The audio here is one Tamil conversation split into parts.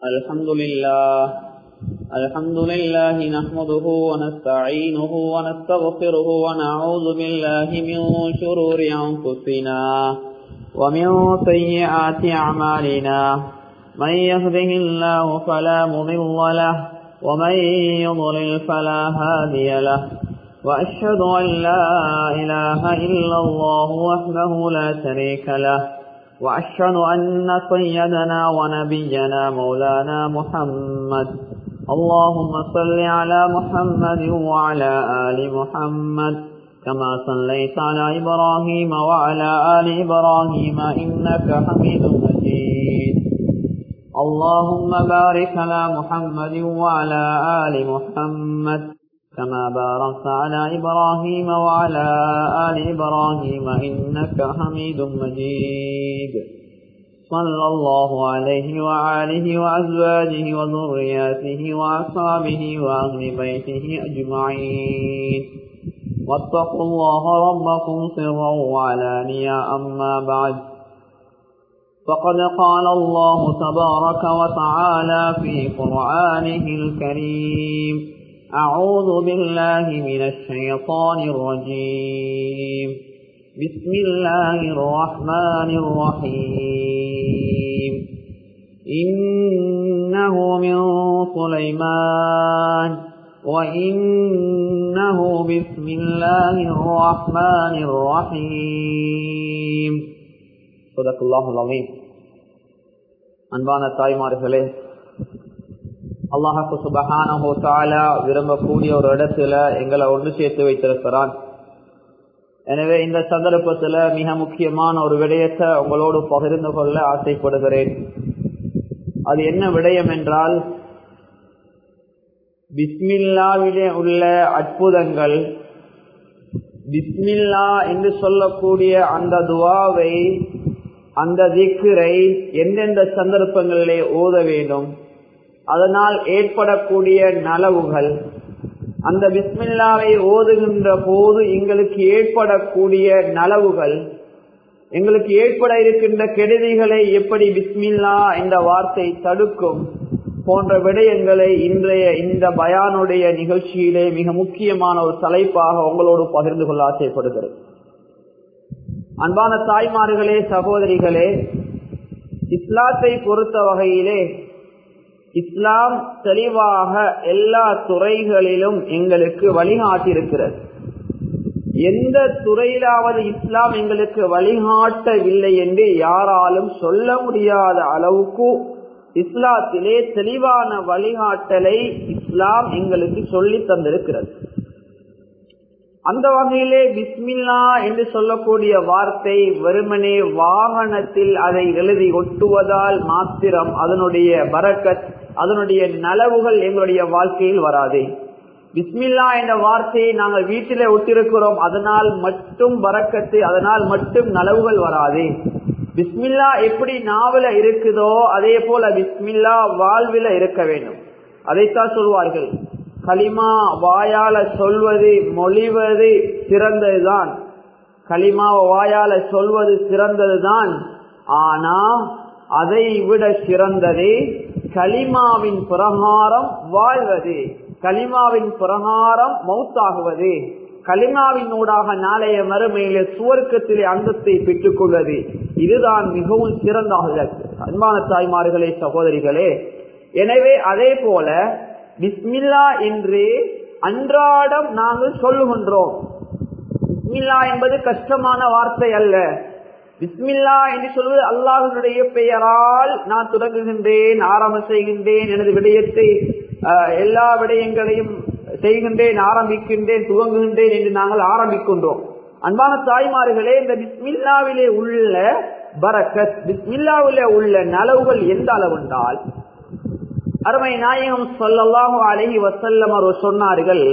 الحمد لله الحمد لله نحمده ونستعينه ونستغفره ونعوذ بالله من شرور أنفسنا ومن سيئات أعمالنا من يهده الله فلا مضل له ومن يضلل فلا هادي له وأشهد أن لا إله إلا الله وحده لا شريك له وأشهد أن سيدنا ونبينا مولانا محمد اللهم صل على محمد وعلى آل محمد كما صليت على إبراهيم وعلى آل إبراهيم إنك حميد مجيد اللهم بارك على محمد وعلى آل محمد كما باركت على إبراهيم وعلى آل إبراهيم إنك حميد مجيد صلى الله عليه وآله وأزواجه وذرياته وأصحابه وأهل بيته أجمعين واتقوا الله ربكم سرا وعلانيا أما بعد فقد قال الله تبارك وتعالى في قرآنه الكريم أعوذ بالله من الشيطان الرجيم بسم الله الرحمن الرحيم إنه من سليمان وإنه بسم الله الرحمن الرحيم صدق الله العظيم அன்பான தாய்மார்களே அல்லாஹு சுபஹானஹோ தாலா விரும்பக்கூடிய ஒரு இடத்துல எங்களை ஒன்று சேர்த்து வைத்திருக்கிறான் எனவே இந்த சந்தர்ப்பத்தில் மிக முக்கியமான ஒரு விடயத்தை உங்களோடு பகிர்ந்து கொள்ள ஆசைப்படுகிறேன் அது என்ன விடயம் என்றால் பிஸ்மில்லாவிலே உள்ள அற்புதங்கள் பிஸ்மில்லா என்று சொல்லக்கூடிய அந்த துவாவை அந்த திக்கரை எந்தெந்த சந்தர்ப்பங்களிலே ஓத வேண்டும் அதனால் ஏற்படக்கூடிய நலவுகள் அந்த பிஸ்மில்லாவை ஓதுகின்ற போது எங்களுக்கு ஏற்படக்கூடிய நலவுகள் எங்களுக்கு ஏற்பட இருக்கின்ற கெடுதிகளை எப்படி பிஸ்மில்லா என்ற வார்த்தை தடுக்கும் போன்ற விடயங்களை இன்றைய இந்த பயானுடைய நிகழ்ச்சியிலே மிக முக்கியமான ஒரு தலைப்பாக உங்களோடு பகிர்ந்து கொள்ள ஆசைப்படுகிறது அன்பான தாய்மார்களே சகோதரிகளே இஸ்லாத்தை பொறுத்த வகையிலே இஸ்லாம் தெளிவாக எல்லா துறைகளிலும் எங்களுக்கு வழிகாட்டியிருக்கிறது எந்த துறையிலாவது இஸ்லாம் எங்களுக்கு வழிகாட்டவில்லை என்று யாராலும் சொல்ல முடியாத அளவுக்கு இஸ்லாத்திலே தெளிவான வழிகாட்டலை இஸ்லாம் எங்களுக்கு சொல்லி தந்திருக்கிறது அந்த வகையிலே பிஸ்மில்லா என்று சொல்லக்கூடிய வார்த்தை வெறுமனே வாகனத்தில் அதை எழுதி ஒட்டுவதால் மாத்திரம் அதனுடைய பரக்கத் அதனுடைய நலவுகள் எங்களுடைய வாழ்க்கையில் வராது பிஸ்மில்லா என்ற வார்த்தையை நாங்கள் வீட்டிலே ஒட்டிருக்கிறோம் அதனால் மட்டும் பறக்கத்து அதனால் மட்டும் நலவுகள் வராது பிஸ்மில்லா எப்படி நாவல இருக்குதோ அதே போல பிஸ்மில்லா வாழ்வில இருக்க வேண்டும் அதைத்தான் சொல்வார்கள் களிமா வாயால சொல்வது மொழிவது சிறந்ததுதான் களிமாவை வாயால சொல்வது சிறந்ததுதான் ஆனா அதை விட சிறந்தது களிமாவின் பிரகாரம் வாழ்வது களிமாவின் பிரகாரம் மௌத்தாகுவது களிமாவின் ஊடாக நாளைய மறுமையில சுவர்க்கத்திலே அந்தத்தை பெற்றுக் கொள்வது இதுதான் மிகவும் சிறந்தாக அன்பான தாய்மார்களே சகோதரிகளே எனவே அதே போல பிஸ்மில்லா என்று அன்றாடம் நாங்கள் சொல்லுகின்றோம் பிஸ்மில்லா என்பது கஷ்டமான வார்த்தை அல்ல பிஸ்மில்லா என்று சொல்வது அல்லாஹனுடைய பெயரால் நான் தொடங்குகின்றேன் ஆரம்பம் செய்கின்றேன் எனது விடயத்தை எல்லா விடயங்களையும் செய்கின்றேன் ஆரம்பிக்கின்றேன் துவங்குகின்றேன் என்று நாங்கள் ஆரம்பிக்கின்றோம் அன்பான தாய்மார்களே இந்த பிஸ்மில்லாவிலே உள்ள பரக்கத் பிஸ்மில்லாவிலே உள்ள நலவுகள் எந்த அளவு என்றால் அருமை நாயகம் சொல்லல்லாஹு அலஹி வசல்லம் அவர் சொன்னார்கள்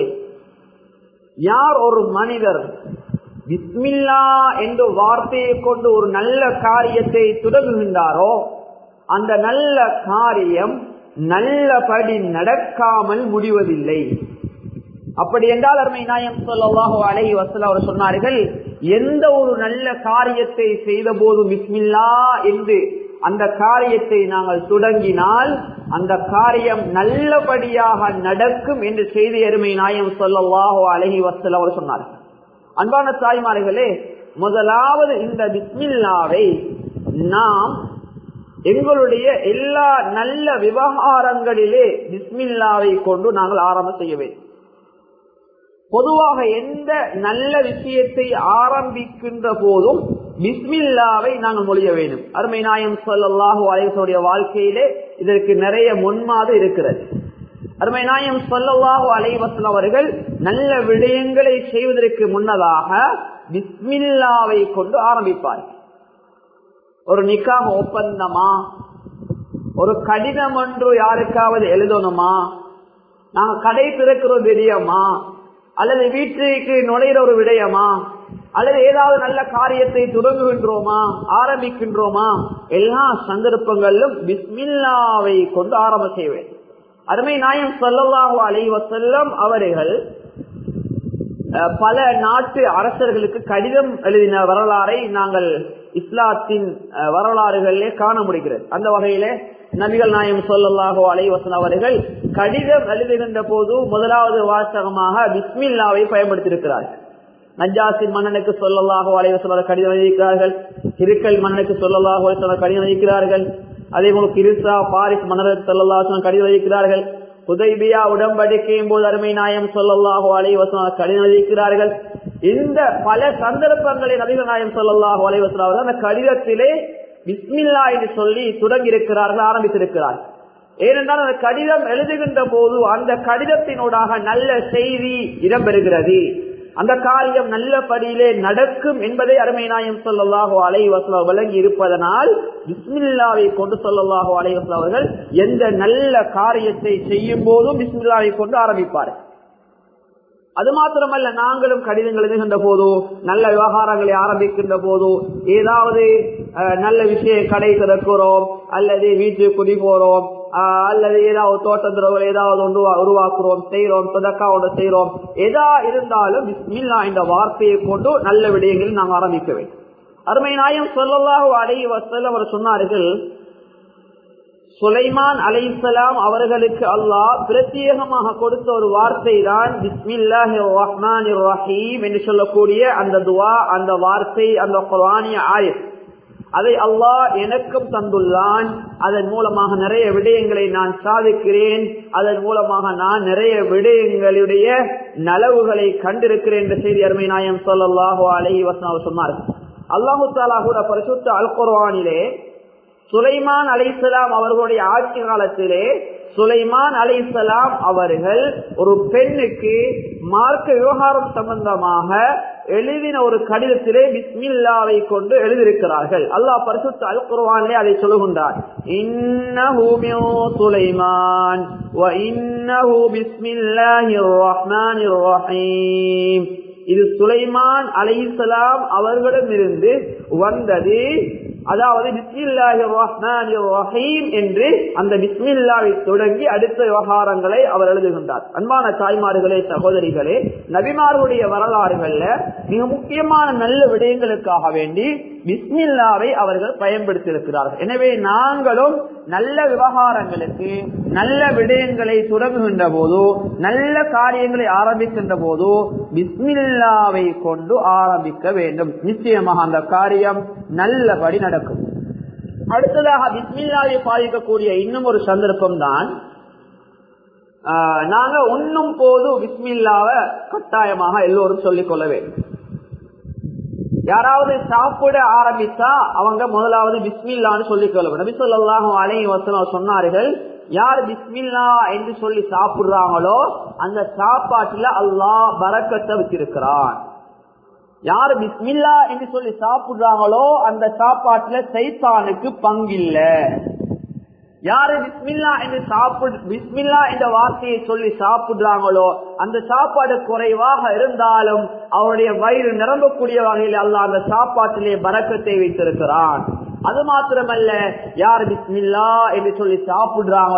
யார் ஒரு மனிதர் பிஸ்மில்லா என்ற வார்த்தையை கொண்டு ஒரு நல்ல காரியத்தை தொடங்குகின்றாரோ அந்த நல்ல காரியம் நல்லபடி நடக்காமல் முடிவதில்லை அப்படி என்றால் அருமை நாயம் சொல்லாஹோ அலஹி வசல்ல அவர் சொன்னார்கள் எந்த ஒரு நல்ல காரியத்தை செய்த போதும் பிஸ்மில்லா என்று அந்த காரியத்தை நாங்கள் தொடங்கினால் அந்த காரியம் நல்லபடியாக நடக்கும் என்று செய்தி அருமை நாயம் சொல்லவாஹோ அழகி வசல் அவர் சொன்னார் அன்பான தாய்மார்களே முதலாவது இந்த பிஸ்மில்லாவை நாம் எங்களுடைய எல்லா நல்ல விவகாரங்களிலே பிஸ்மில்லாவை கொண்டு நாங்கள் ஆரம்பம் செய்ய வேண்டும் பொதுவாக எந்த நல்ல விஷயத்தை ஆரம்பிக்கின்ற போதும் பிஸ்மில்லாவை நாங்கள் மொழிய வேண்டும் அருமை நாயம் சொல்லல்லாஹு அலைவசனுடைய வாழ்க்கையிலே இதற்கு நிறைய முன்மாது இருக்கிறது அருமை நாயம் சொல்லல்லாஹு அலைவசன் அவர்கள் நல்ல விடயங்களை செய்வதற்கு முன்னதாக பிஸ்மில்லாவை கொண்டு ஆரம்பிப்பார் ஒரு நிக்காக ஒப்பந்தமா ஒரு கடிதம் ஒன்று யாருக்காவது எழுதணுமா நாங்க கடை திறக்கிற விடயமா அல்லது வீட்டுக்கு நுழைகிற ஒரு விடயமா அல்லது ஏதாவது நல்ல காரியத்தை தொடங்குகின்றோமா ஆரம்பிக்கின்றோமா எல்லா சந்தர்ப்பங்களிலும் பிஸ்மில்லாவை கொண்டு ஆரம்ப செய்வேன் அருமை நாயம் சொல்லல்லாஹு அலைவசல்லம் அவர்கள் பல நாட்டு அரசர்களுக்கு கடிதம் எழுதின வரலாறை நாங்கள் இஸ்லாத்தின் வரலாறுகளிலே காண முடிகிறது அந்த வகையில நபிகள் நாயம் சொல்லல்லாஹோ அலைவசன் அவர்கள் கடிதம் எழுதுகின்ற போது முதலாவது வாசகமாக பிஸ்மில்லாவை பயன்படுத்தியிருக்கிறார்கள் நஜாசின் மன்னனுக்கு சொல்லலாகோ அலைவசன் கடிதம் எழுதியிருக்கிறார்கள் இருக்கல் மன்னனுக்கு சொல்லலாகோ கடிதம் எழுதியிருக்கிறார்கள் அதே போல கிருசா பாரிஸ் மன்னருக்கு சொல்லலாசன் கடிதம் எழுதியிருக்கிறார்கள் உதய்பியா உடன்படிக்கையும் போது அருமை நாயம் சொல்லல்லாஹோ அலைவசம் கடிதம் எழுதியிருக்கிறார்கள் இந்த பல சந்தர்ப்பங்களில் நபிகள் நாயம் சொல்லல்லாஹோ அலைவசம் அவர்கள் அந்த கடிதத்திலே பிஸ்மில்லா என்று சொல்லி தொடங்கி இருக்கிறார்கள் ஆரம்பித்திருக்கிறார்கள் ஏனென்றால் அந்த கடிதம் எழுதுகின்ற போது அந்த கடிதத்தினூடாக நல்ல செய்தி இடம்பெறுகிறது அந்த காரியம் நல்லபடியிலே நடக்கும் என்பதை அருமை நாயம் சொல்லல்லாஹோ அலைவசல விளங்கி இருப்பதனால் பிஸ்மில்லாவை கொண்டு சொல்லல்லாஹோ அலைவசல அவர்கள் எந்த நல்ல காரியத்தை செய்யும் போதும் பிஸ்மில்லாவை கொண்டு ஆரம்பிப்பார்கள் அது மாத்திரமல்ல நாங்களும் கடிதங்கள் எழுதுகின்ற போதோ நல்ல விவகாரங்களை ஆரம்பிக்கின்ற போதோ ஏதாவது நல்ல விஷயம் கடை திறக்கிறோம் அல்லது வீட்டுக்கு குடி போறோம் அல்லது ஏதாவது தோட்டத்தில் ஏதாவது ஒன்று உருவாக்குறோம் செய்யறோம் தொடக்கா ஒன்று செய்யறோம் எதா இருந்தாலும் பிஸ்மில்லா இந்த வார்த்தையை கொண்டு நல்ல விடயங்களில் நாம் ஆரம்பிக்க வேண்டும் அருமை நாயம் சொல்லலாக அடைய வசல் அவர் சொன்னார்கள் சுலைமான் அலைசலாம் அவர்களுக்கு அல்லாஹ் பிரத்யேகமாக கொடுத்த ஒரு வார்த்தை தான் பிஸ்மில்லாஹி ரஹ்மான் ரஹீம் என்று சொல்லக்கூடிய அந்த துவா அந்த வார்த்தை அந்த குரானிய ஆயத் அதை அல்லாஹ் எனக்கும் தந்துள்ளான் அதன் மூலமாக நிறைய விடயங்களை நான் சாதிக்கிறேன் அதன் மூலமாக நான் நிறைய விடயங்களுடைய நலவுகளை கண்டிருக்கிறேன் என்ற செய்தி அருமை நாயம் சொல்லல்லாஹோ அலஹி வசனாவ் சொன்னார் அல்லாஹு தாலா கூட பரிசுத்த அல் குர்வானிலே சுலைமான் அலைசலாம் அவர்களுடைய ஆட்சி காலத்திலே சுலைமான் அலைசலாம் அவர்கள் ஒரு பெண்ணுக்கு மார்க்க விவகாரம் சம்பந்தமாக எழுதின ஒரு கடிதத்திலே பிஸ்மில்லாவை கொண்டு எழுதியிருக்கிறார்கள் அல்லாஹ் பரிசுத்த அல் குர்வானிலே அதை சொல்லுகின்றார் இன்னஹு மின் சுலைமான் வ இன்னஹு பிஸ்மில்லாஹிர் ரஹ்மானிர் ரஹீம் இது சுலைமான் அலைசலாம் அவர்களிடமிருந்து வந்தது அதாவது பிஸ்மில்லாஹி ரஹ்மான் ரஹீம் என்று அந்த பிஸ்மில்லாவை தொடங்கி அடுத்த விவகாரங்களை அவர் எழுதுகின்றார் அன்பான தாய்மார்களே சகோதரிகளே நபிமார்களுடைய வரலாறுகள்ல மிக முக்கியமான நல்ல விடயங்களுக்காக வேண்டி பிஸ்மில்லாவை அவர்கள் பயன்படுத்தியிருக்கிறார்கள் எனவே நாங்களும் நல்ல விவகாரங்களுக்கு நல்ல விடயங்களை தொடங்குகின்ற போதோ நல்ல காரியங்களை ஆரம்பிக்கின்ற போதோ பிஸ்மில்லாவை கொண்டு ஆரம்பிக்க வேண்டும் நிச்சயமாக அந்த காரியம் நல்லபடி நடக்கும் அடுத்ததாக பிஸ்மில்லாவை பாதிக்கக்கூடிய இன்னும் ஒரு சந்தர்ப்பம் தான் நாங்க உண்ணும் போது பிஸ்மில்லாவை கட்டாயமாக எல்லோரும் சொல்லிக் கொள்ள வேண்டும் யாராவது சாப்பிட ஆரம்பித்தா அவங்க முதலாவது பிஸ்மில்லான்னு சொல்லிக் கொள்ள நபி சொல்லாஹும் அலை வசனம் சொன்னார்கள் யார் பிஸ்மில்லா என்று சொல்லி சாப்பிடுறாங்களோ அந்த சாப்பாட்டுல அல்லாஹ் பறக்கத்தை வச்சிருக்கிறான் யார் பிஸ்மில்லா என்று சொல்லி சாப்பிடுறாங்களோ அந்த சாப்பாட்டுல சைத்தானுக்கு பங்கில்ல யாரு பிஸ்மில்லா என்று சாப்பிடு பிஸ்மில்லா என்ற வார்த்தையை சொல்லி சாப்பிடுறாங்களோ அந்த சாப்பாடு குறைவாக இருந்தாலும் அவருடைய வயிறு நிரம்பக்கூடிய வகையில் அல்ல அந்த சாப்பாட்டிலே பறக்கத்தை வைத்திருக்கிறான் அது மாத்திரமல்ல யார் பிஸ்மில்லா என்று சொல்லி சாப்பிடுறாங்களோ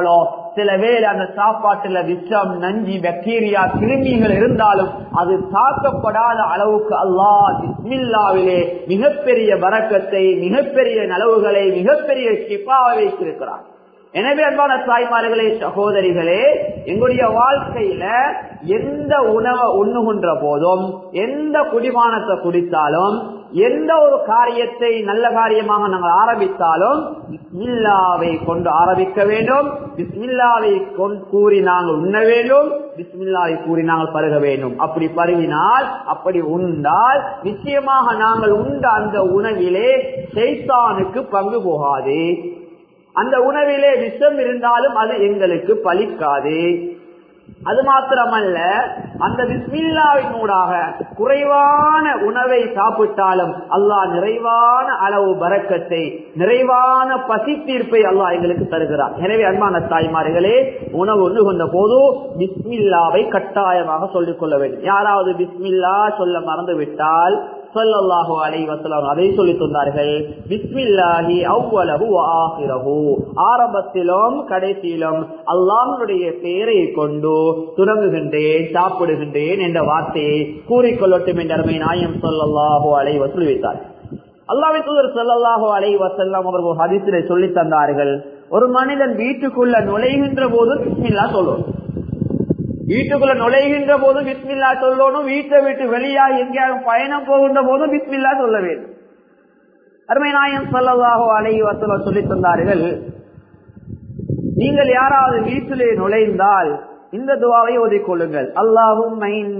சில வேளை அந்த சாப்பாட்டுல விஷம் நஞ்சி பாக்டீரியா கிருமிகள் இருந்தாலும் அது தாக்கப்படாத அளவுக்கு அல்லாஹ் பிஸ்மில்லாவிலே மிகப்பெரிய வரக்கத்தை மிகப்பெரிய நலவுகளை மிகப்பெரிய சிப்பாவை வைத்திருக்கிறார் எனவே அன்பான தாய்மார்களே சகோதரிகளே எங்களுடைய வாழ்க்கையில எந்த உணவை உண்ணுகின்ற போதும் எந்த குடிபானத்தை குடித்தாலும் எந்த ஒரு காரியத்தை நல்ல காரியமாக நாங்கள் ஆரம்பித்தாலும் பிஸ்மில்லாவை கொண்டு ஆரம்பிக்க வேண்டும் பிஸ்மில்லாவை கூறி நாங்கள் உண்ண வேண்டும் பிஸ்மில்லாவை கூறி நாங்கள் பருக வேண்டும் அப்படி பருகினால் அப்படி உண்டால் நிச்சயமாக நாங்கள் உண்ட அந்த உணவிலே செய்தானுக்கு பங்கு போகாது அந்த உணவிலே விஷம் இருந்தாலும் அது எங்களுக்கு பலிக்காது அது மாத்திரமல்ல அந்த பிஸ்மில்லாவின் ஊடாக குறைவான உணவை சாப்பிட்டாலும் அல்லாஹ் நிறைவான அளவு பறக்கத்தை நிறைவான பசி தீர்ப்பை அல்லாஹ் எங்களுக்கு தருகிறார் எனவே அன்பான தாய்மார்களே உணவு ஒன்று கொண்ட போது பிஸ்மில்லாவை கட்டாயமாக சொல்லிக் கொள்ள வேண்டும் யாராவது பிஸ்மில்லா சொல்ல மறந்து விட்டால் சொல்லல்லாஹு அலை வசலாம் அதை சொல்லி தந்தார்கள் பிஸ்மில்லாஹி அவ்வளவு ஆகிரகு ஆரம்பத்திலும் கடைசியிலும் அல்லாஹனுடைய பெயரை கொண்டு துறங்குகின்றேன் சாப்பிடுகின்றேன் என்ற வார்த்தையை கூறிக்கொள்ளட்டும் என்ற அருமை நாயம் சொல்லல்லாஹு அலை வசூல் வைத்தார் அல்லாவின் தூதர் சொல்லல்லாஹு அலை வசல்லாம் அவர்கள் ஹதிசிலை சொல்லி தந்தார்கள் ஒரு மனிதன் வீட்டுக்குள்ள நுழைகின்ற போது பிஸ்மில்லா சொல்லும் வீட்டுக்குள்ள நுழைகின்ற போது பிஸ்மில்லா சொல்லணும் வீட்டை விட்டு வெளியாக எங்கேயாவது பயணம் போகின்ற போதும் பிஸ்மில்லா சொல்ல வேண்டும் அருமை நாயம் சொல்லலாகோ அலை வசல சொல்லி தந்தார்கள் நீங்கள் யாராவது வீட்டிலே நுழைந்தால் இந்த துவாவை ஓதிக்கொள்ளுங்கள் அல்லாஹும்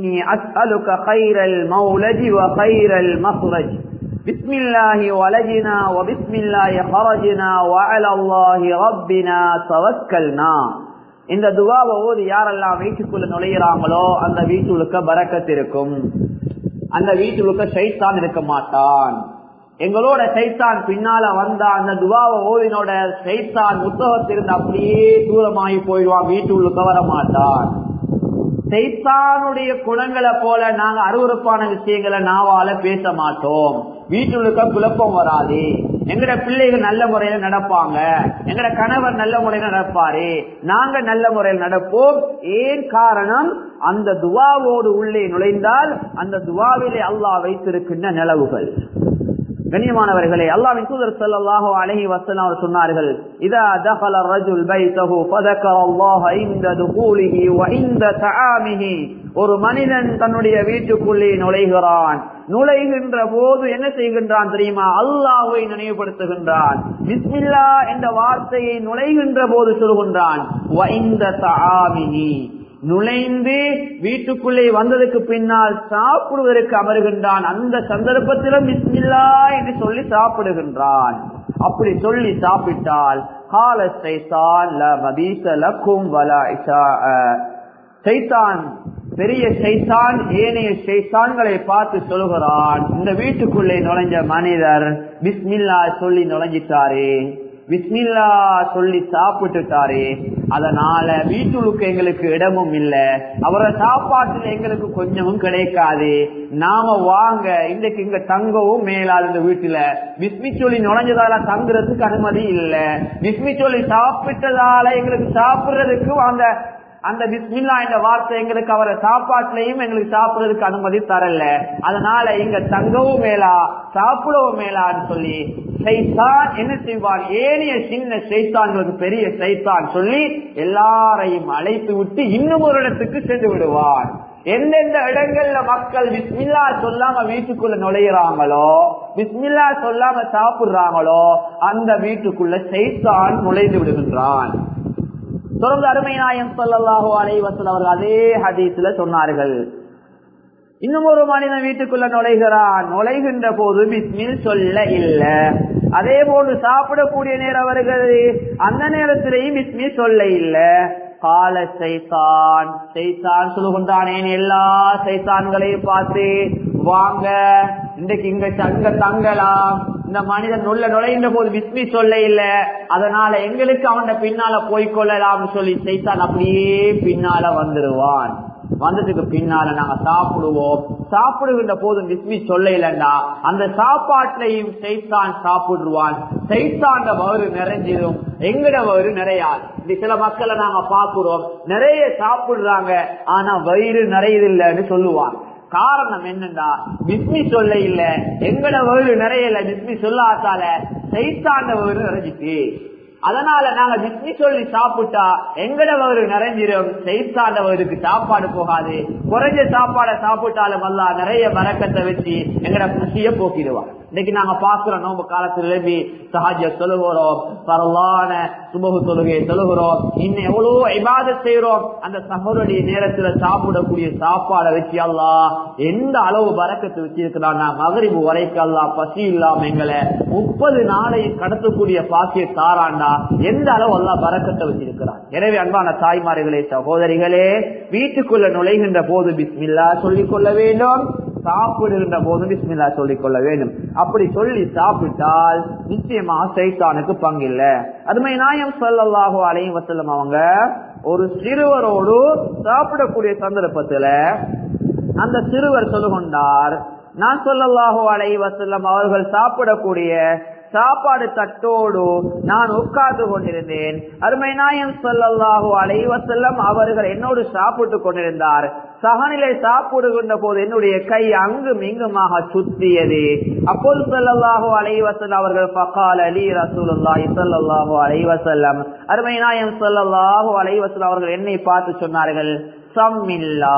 بسم الله ولجنا وبسم الله خرجنا وعلى الله ربنا توكلنا இந்த துவாவை ஓதி யாரெல்லாம் வீட்டுக்குள்ள நுழையிறாங்களோ அந்த வீட்டுக்கு பறக்கத்து இருக்கும் அந்த வீட்டுக்கு சைத்தான் இருக்க மாட்டான் எங்களோட சைத்தான் பின்னால வந்தா அந்த துவாவை ஓதினோட சைத்தான் புத்தகத்திலிருந்து அப்படியே தூரமாகி போயிடுவான் வீட்டுக்கு வர மாட்டான் சைத்தானுடைய குணங்களை போல நாங்க அருவறுப்பான விஷயங்களை நாவால பேச மாட்டோம் வீட்டுக்கு குழப்பம் வராது எங்கட பிள்ளைகள் நல்ல முறையில நடப்பாங்க எங்கட கணவர் நல்ல முறையில நடப்பாரு நாங்க நல்ல முறையில் நடப்போம் ஏன் காரணம் அந்த துவாவோடு உள்ளே நுழைந்தால் அந்த துவாவிலே அல்லாஹ் வைத்திருக்கின்ற நிலவுகள் கண்ணியமானவர்களே அல்லாவின் தூதர் ஸல்லல்லாஹு அலைஹி வஸல்லம் அவர் சொன்னார்கள் இதா தഖல الرجل بيته فذكر الله عند دخوله وعند طعامه ஒரு மனிதன் தன்னுடைய வீட்டுக்குள்ளே நுழைகிறான் நுழைகின்ற போது என்ன செய்கின்றான் தெரியுமா அல்லாஹ்வை நினைவுபடுத்துகின்றான் பிஸ்மில்லா என்ற வார்த்தையை நுழைகின்ற போது சொல்கின்றான் وعند طعامه நுழைந்து வீட்டுக்குள்ளே வந்ததுக்கு பின்னால் சாப்பிடுவதற்கு அமருகின்றான் அந்த சந்தர்ப்பத்திலும் பிஸ்மில்லா என்று சொல்லி சாப்பிடுகின்றான் அப்படி சொல்லி சாப்பிட்டால் கால சைத்தான் பெரிய சைத்தான் ஏனைய சைத்தான்களை பார்த்து சொல்கிறான் இந்த வீட்டுக்குள்ளே நுழைஞ்ச மனிதர் பிஸ்மில்லா சொல்லி நுழைஞ்சிட்டாரே பிஸ்மில்லா சொல்லி சாப்பிட்டுட்டாரே அதனால வீட்டுக்கு எங்களுக்கு இடமும் இல்ல அவரை சாப்பாட்டுல எங்களுக்கு கொஞ்சமும் கிடைக்காது நாம வாங்க இன்றைக்கு இங்க தங்கவும் மேலாது இந்த வீட்டுல பிஸ்மி சொல்லி நுழைஞ்சதால தங்குறதுக்கு அனுமதி இல்ல பிஸ்மி சொல்லி சாப்பிட்டதால எங்களுக்கு சாப்பிடுறதுக்கு அந்த அந்த பிஸ்மில்லா என்ற வார்த்தை எங்களுக்கு அவரை சாப்பாட்டுலயும் எங்களுக்கு சாப்பிடுறதுக்கு அனுமதி தரல அதனால இங்க தங்கவும் மேலா சாப்பிடவும் மேலான்னு சொல்லி சைத்தான் என்ன செய்வான் ஏனைய சின்ன சைத்தான்களுக்கு பெரிய சைத்தான் சொல்லி எல்லாரையும் அழைத்து விட்டு இன்னும் ஒரு இடத்துக்கு சென்று விடுவான் எந்தெந்த இடங்கள்ல மக்கள் பிஸ்மில்லா சொல்லாம வீட்டுக்குள்ள நுழையிறாங்களோ பிஸ்மில்லா சொல்லாம சாப்பிடுறாங்களோ அந்த வீட்டுக்குள்ள சைத்தான் நுழைந்து விடுகின்றான் தொடர்ந்து அருமை நாயம் சொல்லல்லாஹோ அலைவசல் அவர்கள் அதே ஹதீஸ்ல சொன்னார்கள் இன்னும் ஒரு மனிதன் வீட்டுக்குள்ள நுழைகிறான் நுழைகின்ற போது பிஸ்மில் சொல்ல இல்ல அதே போன்று சாப்பிடக்கூடிய நேரம் வருகிறது அந்த நேரத்திலேயும் பிஸ்மில் சொல்ல இல்ல கால சைத்தான் சைத்தான் சொல்லுகின்றான் எல்லா சைத்தான்களையும் பார்த்து வாங்க இன்றைக்கு இங்க தங்க தங்கலாம் இந்த மனிதன் நுள்ள நுழைந்த போது பிஸ்மி சொல்ல இல்ல அதனால எங்களுக்கு அவன் பின்னால போய்கொள்ளலாம் சொல்லி சைத்தான் அப்படியே பின்னால வந்துருவான் வந்ததுக்கு பின்னால நாங்க சாப்பிடுவோம் சாப்பிடுகின்ற போதும் விஸ்மி சொல்ல இல்லைண்டா அந்த சாப்பாட்டிலையும் செய்தான் சாப்பிடுவான் செய்தான் வயிறு நிறைஞ்சிடும் எங்கட வயிறு நிறையாது இது சில மக்களை நாங்க பாக்குறோம் நிறைய சாப்பிடுறாங்க ஆனா வயிறு நிறையதில்லைன்னு சொல்லுவாங்க காரணம் என்னண்டா பிஸ்மி சொல்ல இல்ல எங்கட வயிறு நிறைய இல்ல பிஸ்மி சொல்லாத்தால செய்தாண்ட வயிறு நிறைஞ்சிட்டு அதனால நாங்க பிஸ்மி சொல்லி சாப்பிட்டா எங்கட வயிறு நிறைஞ்சிரும் செய்தாண்டவருக்கு சாப்பாடு போகாது குறைஞ்ச சாப்பாடை சாப்பிட்டாலும் அல்ல நிறைய வரக்கத்தை வச்சு எங்கட குசிய போக்கிடுவாங்க இன்னைக்கு நாங்க பாக்குறோம் நோம்பு காலத்துல எழுப்பி சஹாஜ தொழுகிறோம் பரவான சுபகு தொழுகையை தொழுகிறோம் இன்னும் எவ்வளவோ இபாத செய்யறோம் அந்த சகோதரிய நேரத்துல சாப்பிடக்கூடிய சாப்பாடை வச்சு அல்லா எந்த அளவு வரக்கத்து வச்சிருக்கிறான் மகரிபு வரைக்கும் அல்லா பசி இல்லாம எங்களை முப்பது நாளை கடத்தக்கூடிய பாக்கிய தாராண்டா எந்த அளவு அல்லா வரக்கத்தை வச்சிருக்கிறான் எனவே அன்பான தாய்மார்களே சகோதரிகளே வீட்டுக்குள்ள நுழைகின்ற போது பிஸ்மில்லா சொல்லிக் கொள்ள வேண்டும் சாப்பிடுகின்ற போது பிஸ்மில்லா சொல்லிக் கொள்ள வேண்டும் அப்படி சொல்லி சாப்பிட்டால் நிச்சயமா சைத்தானுக்கு பங்கில்ல அதுமை நாயம் சொல்லல்லாஹோ அலையும் வசல்லம் அவங்க ஒரு சிறுவரோடு சாப்பிடக்கூடிய சந்தர்ப்பத்துல அந்த சிறுவர் சொல்லுகொண்டார் நான் சொல்லல்லாஹோ அலை வசல்லம் அவர்கள் சாப்பிடக்கூடிய சாப்பாடு தட்டோடு நான் உட்கார்ந்து கொண்டிருந்தேன் அருமை நாயம் சொல்லல்லாஹு அலைவசல்லம் அவர்கள் என்னோடு சாப்பிட்டு கொண்டிருந்தார் சகனிலை சாப்பிடுகின்ற போது என்னுடைய கை அங்கும் இங்குமாக சுத்தியது அப்போது சொல்லல்லாஹு அலைவசல் அவர்கள் பக்கால் அலி ரசூலுல்லாஹி சொல்லல்லாஹு அலைவசல்லம் அருமை நாயம் சொல்லல்லாஹு அலைவசல் அவர்கள் என்னை பார்த்து சொன்னார்கள் சம்மில்லா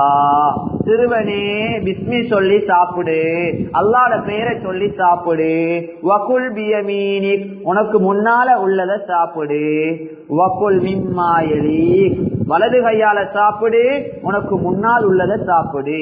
சிறுவனே பிஸ்மி சொல்லி சாப்பிடு அல்லாட பெயரை சொல்லி சாப்பிடு வகுல் பியமீனி உனக்கு முன்னால உள்ளத சாப்பிடு வகுல் மிம்மாயலி வலது கையால சாப்பிடு உனக்கு முன்னால் உள்ளத சாப்பிடு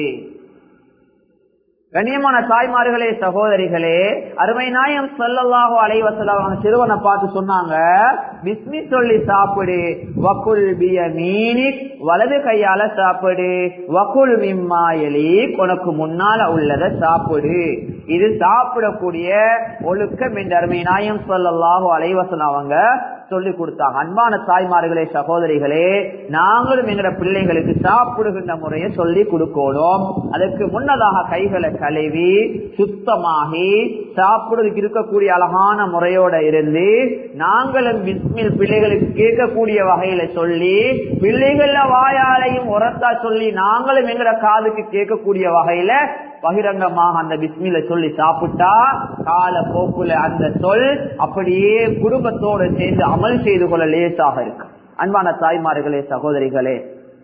கண்ணியமான தாய்மார்களே சகோதரிகளே அருமை நாயம் சொல்லல்லாஹோ அலைவசல அவங்க சிறுவனை பார்த்து சொன்னாங்க பிஸ்மி சொல்லி சாப்பிடு வக்குல் பிய மீனி வலது கையால சாப்பிடு வக்குல் மிம்மாயலி உனக்கு முன்னால உள்ளத சாப்பிடு இது சாப்பிடக்கூடிய ஒழுக்கம் என்ற அருமை நாயம் சொல்லல்லாஹோ அலைவசன் அவங்க சொல்லி கொடுத்தாங்க அன்பான தாய்மார்களே சகோதரிகளே நாங்களும் எங்கட பிள்ளைகளுக்கு சாப்பிடுகின்ற முறையை சொல்லி கொடுக்கணும் அதுக்கு முன்னதாக கைகளை கழுவி சுத்தமாகி சாப்பிடுறதுக்கு இருக்கக்கூடிய அழகான முறையோட இருந்து நாங்களும் பிஸ்மில் பிள்ளைகளுக்கு கேட்கக்கூடிய வகையில சொல்லி பிள்ளைகள வாயாலையும் உரத்தா சொல்லி நாங்களும் எங்கட காதுக்கு கேட்கக்கூடிய வகையில பகிரங்கமாக அந்த பிஸ்மில சொல்லி சாப்பிட்டா கால போக்குல அந்த சொல் அப்படியே குடும்பத்தோடு சேர்ந்து அமல் செய்து கொள்ள லேசாக இருக்கு அன்பான தாய்மார்களே சகோதரிகளே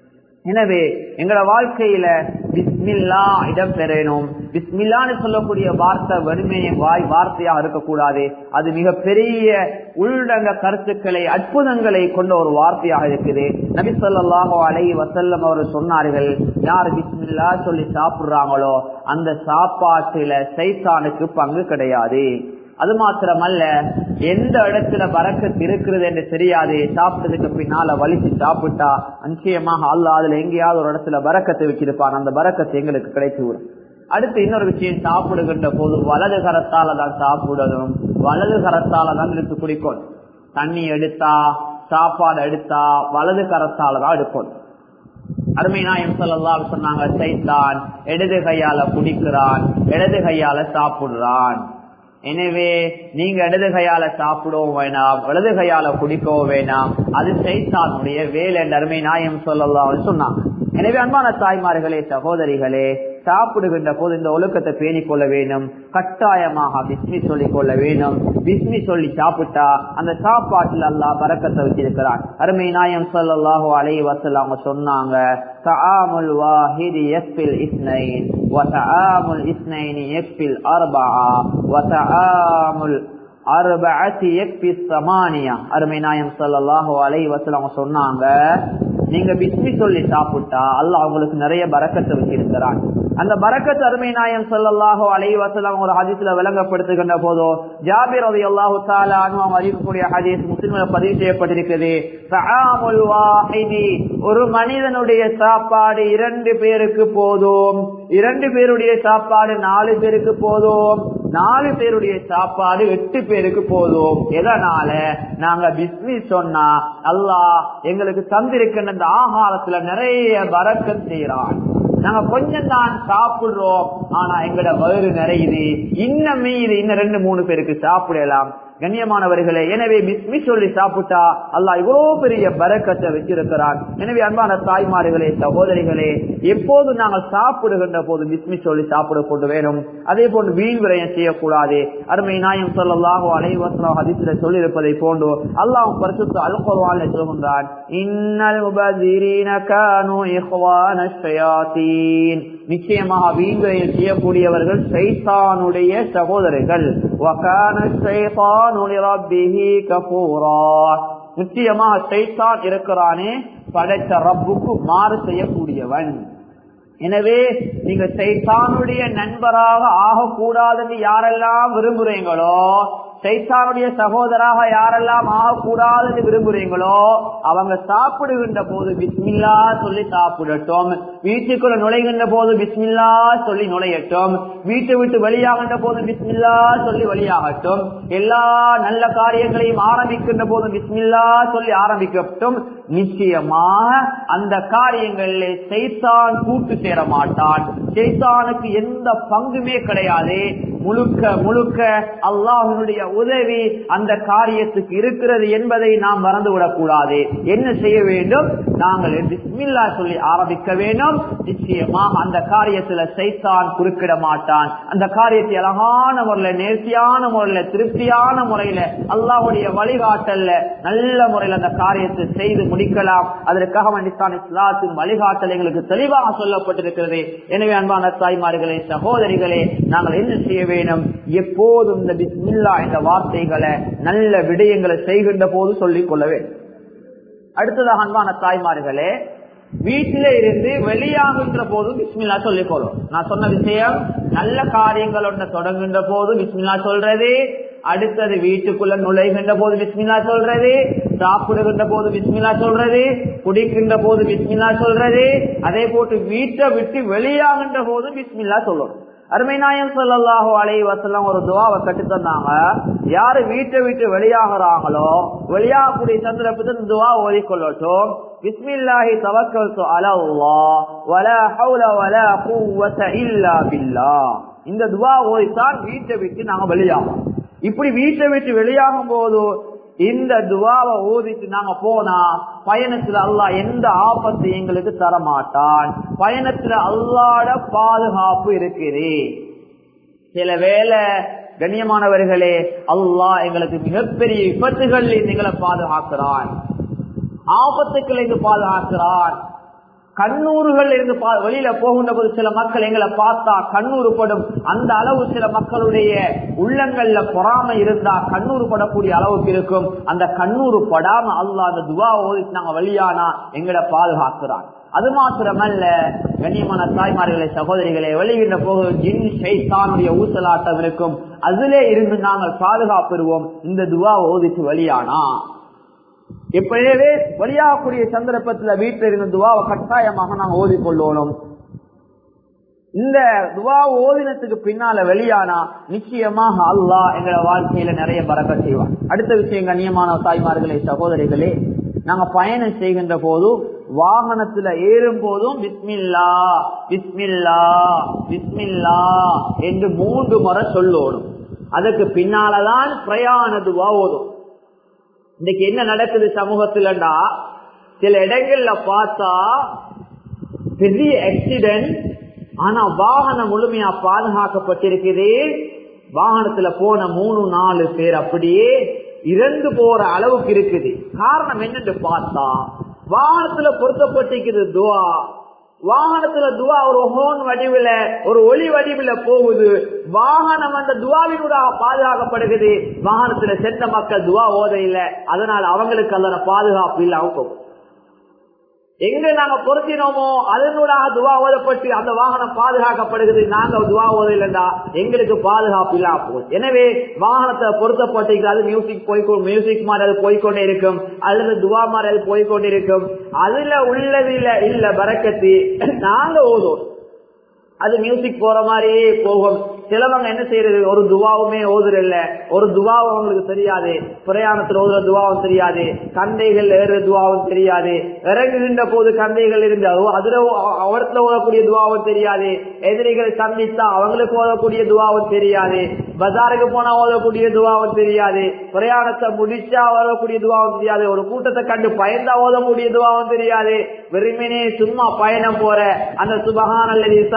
எனவே எங்களோட வாழ்க்கையில பிஸ்மில்லா இடம் பெறணும் பிஸ்மில்லான்னு சொல்லக்கூடிய வார்த்தை வறுமையை வாய் வார்த்தையாக இருக்கக்கூடாது அது மிக பெரிய உள்ளடங்க கருத்துக்களை அற்புதங்களை கொண்ட ஒரு வார்த்தையாக இருக்குது நபி சொல்லாஹோ அலை வசல்லம் அவர் சொன்னார்கள் யார் பிஸ்மில்லா சொல்லி சாப்பிடுறாங்களோ அந்த சாப்பாட்டுல சைத்தானுக்கு பங்கு கிடையாது அது மாத்திரமல்ல எந்த இடத்துல பறக்கத்து இருக்கிறது என்று தெரியாது சாப்பிட்டதுக்கு பின்னால வலிச்சு சாப்பிட்டா நிச்சயமாக அல்ல அதுல எங்கேயாவது ஒரு இடத்துல பறக்கத்தை வச்சிருப்பான் அந்த பறக்கத்து எங்களுக்கு கிடைத்து விடும் அடுத்து இன்னொரு விஷயம் சாப்பிடுகின்ற போது வலது கரத்தால தான் சாப்பிடணும் வலது கரத்தால தான் எடுத்து குடிக்கணும் தண்ணி எடுத்தா சாப்பாடு எடுத்தா வலது கரத்தால தான் எடுக்கணும் அருமை நாயம் சொல்லலாம் சொன்னாங்க சைத்தான் இடது கையால குடிக்கிறான் இடது கையால சாப்பிடுறான் எனவே நீங்க இடது கையால சாப்பிடவும் வேணாம் வலது கையால குடிக்கவும் வேணாம் அது சைத்தானுடைய வேலை அருமை நாயம் சொல்லலாம் சொன்னாங்க எனவே அன்பான தாய்மார்களே சகோதரிகளே சாப்பிடுகின்ற போது இந்த ஒழுக்கத்தை பேணிக் கொள்ள வேண்டும் கட்டாயமாக பிஸ்மி சொல்லிக் கொள்ள வேண்டும் பிஸ்மி சொல்லி சாப்பிட்டா அந்த சாப்பாட்டில் அல்லா பறக்கத்தை வச்சிருக்கிறான் அருமை நாயம் சொல்லல்லாஹோ அலை வசல் அவங்க சொன்னாங்க தஆமுல் வாஹிதி யஸ்பில் இஸ்னைன் வதஆமுல் இஸ்னைனி யஸ்பில் அர்பஆ வதஆமுல் அர்பஅத்தி யக்பி ஸமானியா அருமை நாயம் ஸல்லல்லாஹு அலைஹி வஸல்லம் அவங்க சொன்னாங்க நீங்க பிஸ்மி சொல்லி சாப்பிட்டா அல்லாஹ் உங்களுக்கு நிறைய பரக்கத்தை வச்சிருக்கிறான் அந்த பரக்கத் அருமை நாயம் சொல்லல்லாஹோ அலை வசலம் ஒரு ஹதீஸ்ல விளங்கப்படுத்துகின்ற போதோ ஜாபிர் ரவி அல்லாஹு தாலும் அறிவிக்கக்கூடிய ஹதீஸ் முஸ்லிம்ல பதிவு செய்யப்பட்டிருக்கிறது தஆமுல் வாஹிதி ஒரு மனிதனுடைய சாப்பாடு இரண்டு பேருக்கு போதும் இரண்டு பேருடைய சாப்பாடு நாலு பேருக்கு போதும் நாலு பேருடைய சாப்பாடு எட்டு பேருக்கு போதும் எதனால நாங்க பிஸ்மி சொன்னா அல்லாஹ் எங்களுக்கு தந்திருக்கின்ற அந்த ஆகாரத்துல நிறைய வரக்கம் செய்யறான் நாங்க கொஞ்சம் தான் சாப்பிடுறோம் ஆனா எங்கட வயிறு நிறையுது இன்னும் மீது இன்னும் ரெண்டு மூணு பேருக்கு சாப்பிடலாம் கண்ணியமானவர்களே எனவே பிஸ்மி சொல்லி சாப்பிட்டா அல்லாஹ் இவ்வளவு பெரிய பரக்கத்தை வச்சிருக்கிறான் எனவே அன்பான தாய்மார்களே சகோதரிகளே எப்போது நாங்கள் சாப்பிடுகின்ற போது பிஸ்மி சொல்லி சாப்பிட கொண்டு வேணும் அதே போன்று வீண் விரயம் செய்யக்கூடாது அருமை நாயம் சொல்லலாகோ அலைவசம் அதிர்ச்சியில சொல்லியிருப்பதை போன்று அல்லாஹ் பரிசுத்த அல்குர்வான் சொல்கின்றான் இன்னல் முபதிரீன கானு இஹ்வான ஷயாத்தீன் நிச்சயமாக வீண் விரயம் செய்யக்கூடியவர்கள் சைத்தானுடைய சகோதரர்கள் وكان الشيطان لربه كفورا நிச்சயமாக சைத்தான் இருக்கிறானே படைத்த ரப்புக்கு மாறு செய்யக்கூடியவன் எனவே நீங்க சைத்தானுடைய நண்பராக ஆகக்கூடாதுன்னு யாரெல்லாம் விரும்புறீங்களோ சைத்தானுடைய சகோதராக யாரெல்லாம் ஆகக்கூடாதுன்னு விரும்புறீங்களோ அவங்க சாப்பிடுகின்ற போது பிஸ்மில்லா சொல்லி சாப்பிடட்டும் வீட்டுக்குள்ள நுழைகின்ற போது பிஸ்மில்லா சொல்லி நுழையட்டும் வீட்டை விட்டு வெளியாகின்ற போது பிஸ்மில்லா சொல்லி வெளியாகட்டும் எல்லா நல்ல காரியங்களையும் ஆரம்பிக்கின்ற போது பிஸ்மில்லா சொல்லி ஆரம்பிக்கட்டும் நிச்சயமாக அந்த காரியங்களில் செய்தான் கூட்டு சேர மாட்டான் செய்தானுக்கு எந்த பங்குமே கிடையாது முழுக்க முழுக்க அல்லாஹனுடைய உதவி அந்த காரியத்துக்கு இருக்கிறது என்பதை நாம் மறந்துவிடக் கூடாது என்ன செய்ய வேண்டும் நாங்கள் பிஸ்மில்லா சொல்லி ஆரம்பிக்க வேண்டும் நிச்சயமாக அந்த காரியத்துல சைத்தான் குறுக்கிட மாட்டான் அந்த காரியத்தை அழகான முறையில நேர்த்தியான முறையில திருப்தியான முறையில அல்லாஹுடைய வழிகாட்டல்ல நல்ல முறையில் அந்த காரியத்தை செய்து முடிக்கலாம் அதற்காக வேண்டித்தான் இஸ்லாத்தின் வழிகாட்டல் எங்களுக்கு தெளிவாக சொல்லப்பட்டிருக்கிறது எனவே அன்பான தாய்மார்களே சகோதரிகளே நாங்கள் என்ன செய்ய வேண்டும் எப்போதும் இந்த பிஸ்மில்லா என்ற வார்த்தைகளை நல்ல விடயங்களை செய்கின்ற போது சொல்லிக் கொள்ள வேண்டும் அடுத்ததாக அன்பான தாய்மார்களே வீட்டில இருந்து வெளியாகின்ற போது பிஸ்மில்லா சொல்லிக் கொள்ளும் நான் சொன்ன விஷயம் நல்ல காரியங்கள் ஒன்று தொடங்குகின்ற போது பிஸ்மில்லா சொல்றது அடுத்தது வீட்டுக்குள்ள நுழைகின்ற போது பிஸ்மில்லா சொல்றது சாப்பிடுகின்ற போது பிஸ்மில்லா சொல்றது குடிக்கின்ற போது பிஸ்மில்லா சொல்றது அதே போட்டு வீட்டை விட்டு வெளியாகின்ற போது பிஸ்மில்லா சொல்லணும் அருமை நாயம் சொல்லலாஹோ அலை வசலம் ஒரு துவாவை கட்டு தந்தாங்க யாரு வீட்டை விட்டு வெளியாகிறாங்களோ வெளியாகக்கூடிய சந்தர்ப்பத்தில் துவா ஓதிக்கொள்ளட்டும் பிஸ்மில்லாஹி தவக்கல்து அலல்லாஹ் வலா ஹவுல வலா குவத இல்லா பில்லாஹ் இந்த துவா ஓதித்தான் வீட்டை விட்டு நாங்க வெளியாகும் இப்படி வீட்டை விட்டு வெளியாகும் போது இந்த துவாவை ஓதிட்டு நாங்க போனா பயணத்துல அல்லாஹ் எந்த ஆபத்து எங்களுக்கு தர மாட்டான் பயணத்துல அல்லாட பாதுகாப்பு இருக்குது சில வேலை கண்ணியமானவர்களே அல்லாஹ் எங்களுக்கு மிகப்பெரிய விபத்துகள் எங்களை பாதுகாக்கிறான் ஆபத்துக்கள் இருந்து பாதுகாக்கிறான் கண்ணூறுகள் இருந்து வெளியில போகின்ற போது சில மக்கள் எங்களை பார்த்தா கண்ணூறு படும் அந்த அளவு சில மக்களுடைய உள்ளங்கள்ல பொறாம இருந்தா கண்ணூறு படக்கூடிய அளவுக்கு இருக்கும் அந்த கண்ணூறு படாம அல்லா அந்த துவா ஓதிட்டு நாங்க வெளியானா எங்களை பாதுகாக்கிறான் அது மாத்திரமல்ல கண்ணியமான தாய்மார்களே சகோதரிகளை வெளியின்ற போது ஜின் ஷைத்தானுடைய ஊசலாட்டம் இருக்கும் அதிலே இருந்து நாங்கள் பாதுகாப்பெறுவோம் இந்த துவா ஓதிட்டு வெளியானா எப்படியே வெளியாகக்கூடிய சந்தர்ப்பத்துல வீட்டில் இருந்த துவாவை கட்டாயமாக நாங்கள் ஓதிக்கொள்ளணும் இந்த துவா ஓதினத்துக்கு பின்னால வெளியானா நிச்சயமாக அல்லாஹ் எங்களை வாழ்க்கையில நிறைய பறக்க செய்வான் அடுத்த விஷயம் கண்ணியமான தாய்மார்களே சகோதரிகளே நாங்க பயணம் செய்கின்ற போது வாகனத்துல ஏறும் போதும் பிஸ்மில்லா பிஸ்மில்லா பிஸ்மில்லா என்று மூன்று முறை சொல்லணும் அதுக்கு பின்னாலதான் பிரயாண துவா ஓதும் இன்னைக்கு என்ன நடக்குது சமூகத்துலண்டா சில இடங்கள்ல பார்த்தா பெரிய ஆக்சிடென்ட் ஆனா வாகனம் முழுமையா பாதுகாக்கப்பட்டிருக்குது வாகனத்துல போன மூணு நாலு பேர் அப்படியே இறந்து போற அளவுக்கு இருக்குது காரணம் என்னன்னு பார்த்தா வாகனத்துல பொருத்தப்பட்டிருக்கிறது துவா வாகனத்துல துவா ஒரு ஹோன் வடிவில ஒரு ஒளி வடிவில போகுது வாகனம் அந்த துவாவினூடாக பாதுகாக்கப்படுகிறது வாகனத்துல சென்ற மக்கள் துவா ஓத இல்லை அதனால அவங்களுக்கு அதோட பாதுகாப்பு இல்லாம போகும் எங்க நாங்க பொருத்தினோமோ அதனூடாக துவா ஓதப்பட்டு அந்த வாகனம் பாதுகாக்கப்படுகிறது நாங்க துவா ஓதலைண்டா எங்களுக்கு பாதுகாப்பு இல்லாம போகும் எனவே வாகனத்தை பொருத்தப்பட்டு அது மியூசிக் போய்கொ மியூசிக் மாதிரி அது போய்கொண்டே இருக்கும் அல்லது துவா மாதிரி அது போய்கொண்டே இருக்கும் அதுல உள்ளதில்ல இல்ல பறக்கத்து நாங்க ஓதும் அது மியூசிக் போற மாதிரியே போகும் சிலவங்க என்ன செய்யறது ஒரு துவாவுமே ஓதுறல்ல ஒரு துவாவும் அவங்களுக்கு தெரியாது பிரயாணத்தில் ஓதுற துவாவும் தெரியாது கந்தைகள் ஏறுற துவாவும் தெரியாது இறங்குகின்ற போது கந்தைகள் இருந்தாலோ அதுல அவரத்துல ஓதக்கூடிய துவாவும் தெரியாது எதிரிகள் சந்தித்தா அவங்களுக்கு ஓதக்கூடிய துவாவும் தெரியாது பஜாருக்கு போனா ஓதக்கூடிய துவாவும் தெரியாது பிரயாணத்தை முடிச்சா ஓதக்கூடிய துவாவும் தெரியாது ஒரு கூட்டத்தை கண்டு பயந்தா ஓதக்கூடிய துவாவும் தெரியாது வெறுமனே சும்மா பயணம் போற அந்த சுபகான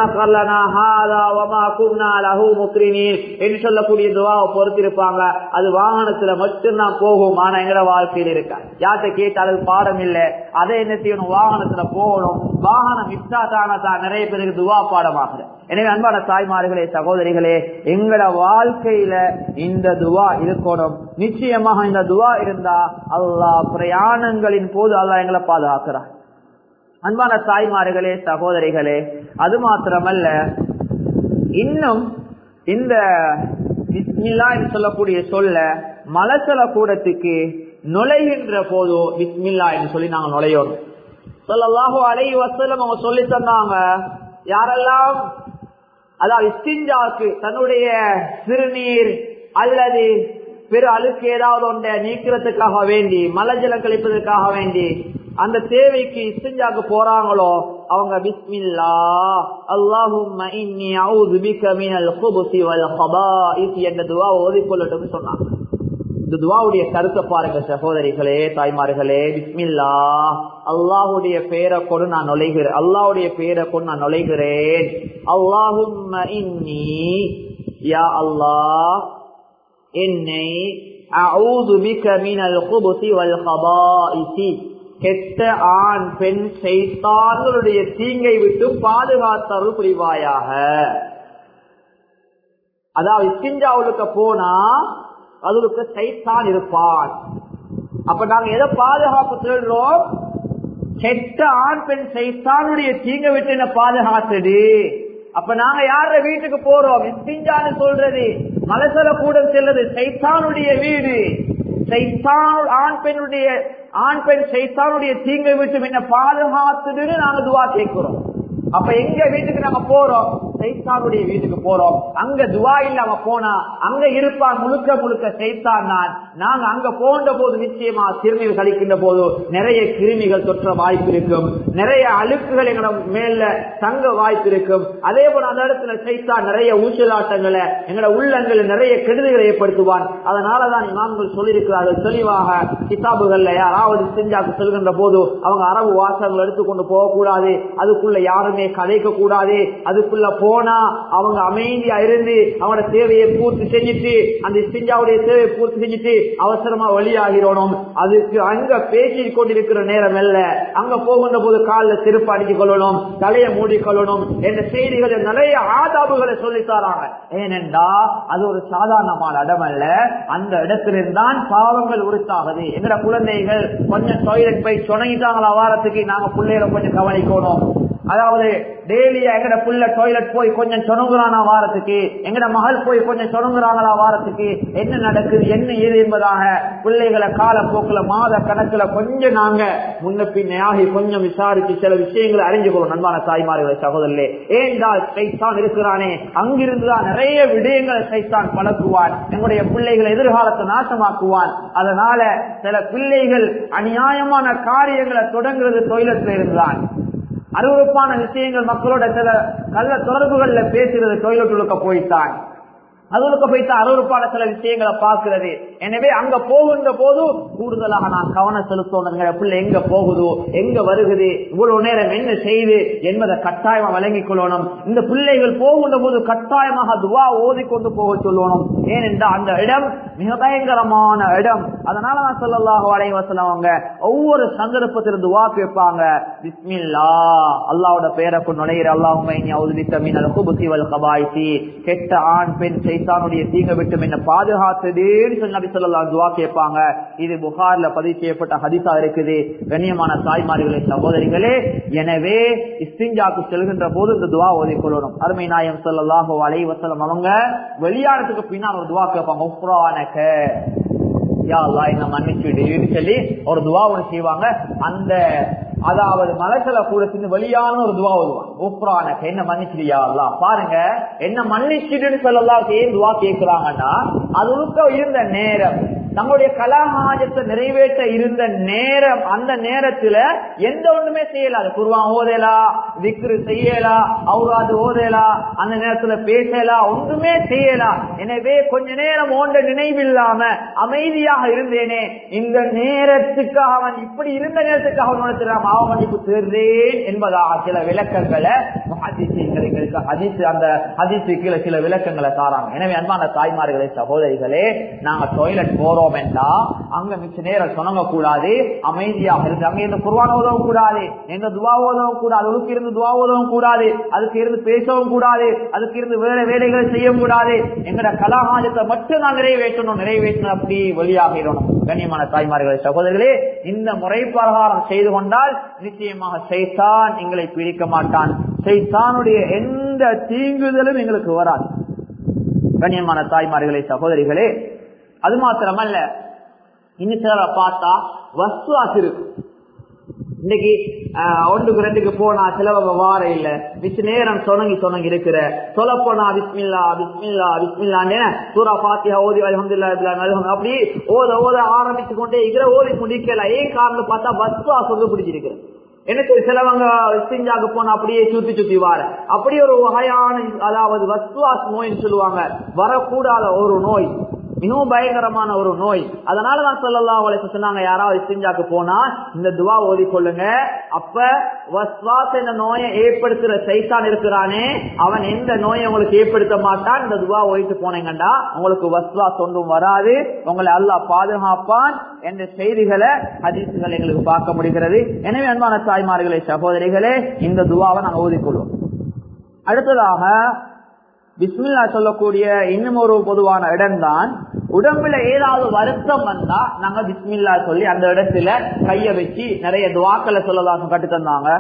என்று சொல்லக்கூடிய துவாவை பொறுத்திருப்பாங்க அது வாகனத்துல மட்டும்தான் போகும் ஆனா எங்கட வாழ்க்கையில் இருக்கா யார்கிட்ட கேட்டாலும் பாடம் இல்ல அதை என்ன செய்யணும் வாகனத்துல போகணும் வாகனம் மிஸ்ஸா தானா தான் நிறைய பேருக்கு துவா பாடமாகுது எனவே அன்பான தாய்மார்களே சகோதரிகளே எங்கட வாழ்க்கையில இந்த துவா இருக்கணும் நிச்சயமாக இந்த துவா இருந்தா அல்லாஹ் பிரயாணங்களின் போது அல்லாஹ் எங்களை பாதுகாக்கிறார் அன்பான தாய்மார்களே சகோதரிகளே அது மாத்திரமல்ல இன்னும் இந்த பிஸ்மில்லா என்று சொல்லக்கூடிய சொல்ல மலசல கூடத்துக்கு நுழைகின்ற போதோ பிஸ்மில்லா என்று சொல்லி நாங்க நுழையோம் சொல்லலாஹோ அலை வசலம் அவங்க சொல்லி தந்தாங்க யாரெல்லாம் அதாவது இஸ்திஞ்சாக்கு தன்னுடைய சிறுநீர் அல்லது பிற அழுக்கு ஏதாவது ஒன்றை நீக்கிறதுக்காக வேண்டி மலஜலம் கழிப்பதற்காக வேண்டி அந்த தேவைக்கு இஸ்திஞ்சாக்கு போறாங்களோ அவங்க பிஸ்மில்லா அல்லாஹும்ம இன்னி அஊது பிக மினல் குபுசி வல் கபாயிஸ் என்ற துவா ஓதிக்கொள்ளட்டும் சொன்னாங்க இந்த துவாவுடைய கருத்தை பாருங்க சகோதரிகளே தாய்மார்களே பிஸ்மில்லா அல்லாஹுடைய பெயரை கொண்டு நான் நுழைகிறேன் அல்லாஹுடைய பெயரை கொண்டு நான் நுழைகிறேன் அல்லாஹும்ம இன்னி யா அல்லாஹ் என்னை அஊது பிக மினல் குபுசி வல் கபாயிசி கெட்ட ஆண் பெண் செய்தார்களுடைய தீங்கை விட்டு பாதுகாத்தருள் புரிவாயாக அதாவது இஸ்கிஞ்சாவுக்கு போனா அதுக்கு சைத்தான் இருப்பான் அப்ப நாங்க எதை பாதுகாப்பு தேடுறோம் கெட்ட ஆண் பெண் சைத்தானுடைய தீங்க விட்டு என்ன பாதுகாத்துடு அப்ப நாங்க யார வீட்டுக்கு போறோம் இஸ்கிஞ்சான்னு சொல்றது மலசல கூடம் செல்றது சைத்தானுடைய வீடு சைத்தான் ஆண் பெண்ணுடைய ஆண் பெண் சைத்தானுடைய தீங்கை விட்டு என்ன பாதுகாத்துடுன்னு நாங்க துவா கேட்கிறோம் அப்ப எங்க வீட்டுக்கு நாங்க போறோம் சைத்தானுடைய வீட்டுக்கு போறோம் அங்க துவா இல்லாம போனா அங்க இருப்பான் முழுக்க முழுக்க சைத்தான் நான் நாங்க அங்க போன்ற போது நிச்சயமா சிறுநீர் கழிக்கின்ற போது நிறைய கிருமிகள் தொற்ற வாய்ப்பு இருக்கும் நிறைய அழுக்குகள் எங்களோட மேல தங்க வாய்ப்பு இருக்கும் அதே போல அந்த இடத்துல சைத்தான் நிறைய ஊசலாட்டங்களை எங்களோட உள்ளங்கள் நிறைய கெடுதிகளை ஏற்படுத்துவான் அதனாலதான் இமாம்கள் சொல்லியிருக்கிறார்கள் தெளிவாக கிதாபுகள்ல யாராவது செஞ்சாக்கு செல்கின்ற போது அவங்க அரபு வாசகங்கள் எடுத்துக்கொண்டு போகக்கூடாது அதுக்குள்ள யாருமே கதைக்க கூடாது அதுக்குள்ள போனா அவங்க அமைதியா இருந்து அவனோட தேவையை பூர்த்தி செஞ்சுட்டு அந்த இஸ்திஞ்சாவுடைய தேவையை பூர்த்தி செஞ்சுட்டு அவசரமா வழியாகிறோம் அதுக்கு அங்க பேசி கொண்டிருக்கிற நேரம் அல்ல அங்க போகின்ற போது காலில் செருப்பு அடித்துக் கொள்ளணும் தலையை மூடிக்கொள்ளணும் என்ற செய்திகளை நிறைய ஆதாபுகளை சொல்லித்தாராங்க ஏனென்றா அது ஒரு சாதாரணமான இடம் அல்ல அந்த இடத்திலிருந்தான் பாவங்கள் உருத்தாகுது எங்கட குழந்தைகள் கொஞ்சம் டாய்லெட் போய் சொனங்கிட்டாங்களா வாரத்துக்கு நாங்க பிள்ளைகளை கொஞ்சம் கவனிக்கணும் அதாவது டெய்லி எங்கட புள்ள டாய்லெட் போய் கொஞ்சம் சொனுங்குறானா வாரத்துக்கு எங்கட மகள் போய் கொஞ்சம் சொனுங்குறாங்களா வாரத்துக்கு என்ன நடக்குது என்ன ஏது என்பதாக பிள்ளைகளை காலப்போக்கில் மாத கணக்குல கொஞ்சம் நாங்க முன்ன பின்ன ஆகி கொஞ்சம் விசாரிச்சு சில விஷயங்களை அறிஞ்சுக்கிறோம் நண்பான தாய்மார்களை சகோதரர்களே ஏன்டால் சைத்தான் இருக்கிறானே அங்கிருந்துதான் நிறைய விடயங்களை சைத்தான் பழக்குவான் எங்களுடைய பிள்ளைகளை எதிர்காலத்தை நாசமாக்குவான் அதனால சில பிள்ளைகள் அநியாயமான காரியங்களை தொடங்குறது டொய்லெட்ல இருந்தான் அருவறுப்பான விஷயங்கள் மக்களோட சில நல்ல தொடர்புகள்ல பேசுறது டொய்லெட்டுக்கு போய்த்தான் அதுக்கு போய்த்து அருவறுப்பான சில விஷயங்களை பார்க்கிறது எனவே அங்க போகின்ற போது கூடுதலாக நான் கவனம் செலுத்தணும் பிள்ளை எங்க போகுதோ எங்க வருகுது இவ்வளவு நேரம் என்ன செய்து என்பதை கட்டாயமா வழங்கிக் கொள்ளணும் இந்த பிள்ளைகள் போகின்ற போது கட்டாயமாக துவா ஓதி கொண்டு போக சொல்லணும் ஏனென்றால் அந்த இடம் மிக பயங்கரமான இடம் அதனால நான் சொல்லலாக வளைய வசலவங்க ஒவ்வொரு சந்தர்ப்பத்திலும் துவா கேட்பாங்க பிஸ்மில்லா அல்லாவோட பெயரை கொண்டு நுழைகிற அல்லாஹ் கெட்ட ஆண் பெண் சைத்தானுடைய தீங்க விட்டு என்ன பாதுகாத்ததுன்னு சொல்லி நபி சொல்லலாம் துவா கேட்பாங்க இது புகார்ல பதிவு செய்யப்பட்ட ஹதிசா இருக்குது கண்ணியமான தாய்மார்களே சகோதரிகளே எனவே இஸ்திஞ்சாக்கு செல்கின்ற போது இந்த துவா ஓதிக்கொள்ளணும் அருமை நாயம் சொல்லலாஹோ அலை வசலம் அவங்க வெளியானத்துக்கு பின்னால் ஒரு துவா கேட்பாங்க உப்ரானக யா அல்லா என்ன மன்னிச்சுடுன்னு சொல்லி ஒரு துவா ஒன்று செய்வாங்க அந்த அதாவது மலக்களை கூட சின்ன வெளியான ஒரு துவா ஓதுவான் ஊப்ரானக்கு என்ன மன்னிச்சிரியா அல்லா பாருங்க என்ன மன்னிச்சிடுன்னு சொல்லலாம் ஏன் துவா கேட்கிறாங்கன்னா அது உருக்க இருந்த நேரம் நம்முடைய கலாகாஜத்தை நிறைவேற்ற இருந்த நேரம் அந்த நேரத்துல எந்த ஒண்ணுமே செய்யலாம் குருவான் ஓதலா விக்ரு செய்யலா அவுராது ஓதலா அந்த நேரத்துல பேசலாம் ஒன்றுமே செய்யலாம் எனவே கொஞ்ச நேரம் ஓண்ட நினைவில்லாம அமைதியாக இருந்தேனே இந்த நேரத்துக்காக அவன் இப்படி இருந்த நேரத்துக்காக அவனுக்கு நான் அவமதிப்பு தேர்ந்தேன் என்பதாக சில விளக்கங்களை எங்களுக்கு ஹதீஸ் அந்த ஹதீஸு கீழே சில விளக்கங்களை தாராங்க எனவே அன்பான தாய்மார்களே சகோதரிகளே நாங்க டாய்லெட் போறோம் என்றா அங்க மிச்ச நேரம் சொன்னங்க கூடாது அமைதியாக இருந்து அங்க இருந்து குர்வான உதவும் கூடாது எங்க துவா உதவும் கூடாது அதுக்கு இருந்து துவா உதவும் கூடாது அதுக்கு இருந்து பேசவும் கூடாது அதுக்கு இருந்து வேற வேலைகளை செய்யவும் கூடாது எங்கட கலாகாலத்தை மட்டும் நான் நிறைவேற்றணும் நிறைவேற்றணும் அப்படி வெளியாகிடணும் கண்ணியமான தாய்மார்களே சகோதரர்களே இந்த முறை பிரகாரம் செய்து கொண்டால் நிச்சயமாக செய்தான் எங்களை பிரிக்க மாட்டான் செய்தானுடைய எந்த தீங்குதலும் எங்களுக்கு வராது கண்ணியமான தாய்மார்களே சகோதரிகளே அது மாத்திரமல்ல இன்னும் சிலரை பார்த்தா வஸ்துவாசு இருக்கு இன்னைக்கு ஒன்றுக்கு ரெண்டுக்கு போனா சிலவங்க வார இல்ல மிச்ச நேரம் சொனங்கி சொனங்கி இருக்கிற சொல்ல போனா பிஸ்மில்லா பிஸ்மில்லா பிஸ்மில்லான்னு சூரா பாத்தியா ஓதி அலமதுல்லா அப்படி ஓத ஓத ஆரம்பிச்சு கொண்டே இருக்கிற ஓதி முடிக்கல ஏன் காரணம் பார்த்தா வஸ்துவா சொல்லு பிடிச்சிருக்கு எனக்கு சிலவங்க சிஞ்சாக்கு போன அப்படியே சுத்தி சுத்தி வார அப்படி ஒரு வகையான அதாவது வஸ்துவாஸ் நோய்னு சொல்லுவாங்க வரக்கூடாத ஒரு நோய் மிகவும் பயங்கரமான ஒரு நோய் அதனாலதான் சொல்லலாம் அவளை சொன்னாங்க யாராவது இஸ்திஞ்சாக்கு போனா இந்த துவா ஓதிக்கொள்ளுங்க அப்ப வஸ்வாஸ் என்ற நோயை ஏற்படுத்துற சைத்தான் இருக்கிறானே அவன் எந்த நோயை உங்களுக்கு ஏற்படுத்த மாட்டான் இந்த துவா ஓதிட்டு போனீங்கண்டா உங்களுக்கு வஸ்வாஸ் ஒன்றும் வராது உங்களை அல்லா பாதுகாப்பான் என்ற செய்திகளை அதிர்ச்சிகள் எங்களுக்கு பார்க்க முடிகிறது எனவே அன்பான தாய்மார்களே சகோதரிகளே இந்த துவாவை நாங்கள் ஓதிக்கொள்வோம் அடுத்ததாக பிஸ்மில்லா சொல்லக்கூடிய இன்னும் ஒரு பொதுவான இடம்தான் உடம்புல ஏதாவது வருத்தம் வந்தா நாங்க பிஸ்மில்லா சொல்லி அந்த இடத்துல கைய வச்சு நிறைய துவாக்களை சொல்லலாம் கட்டு தந்தாங்க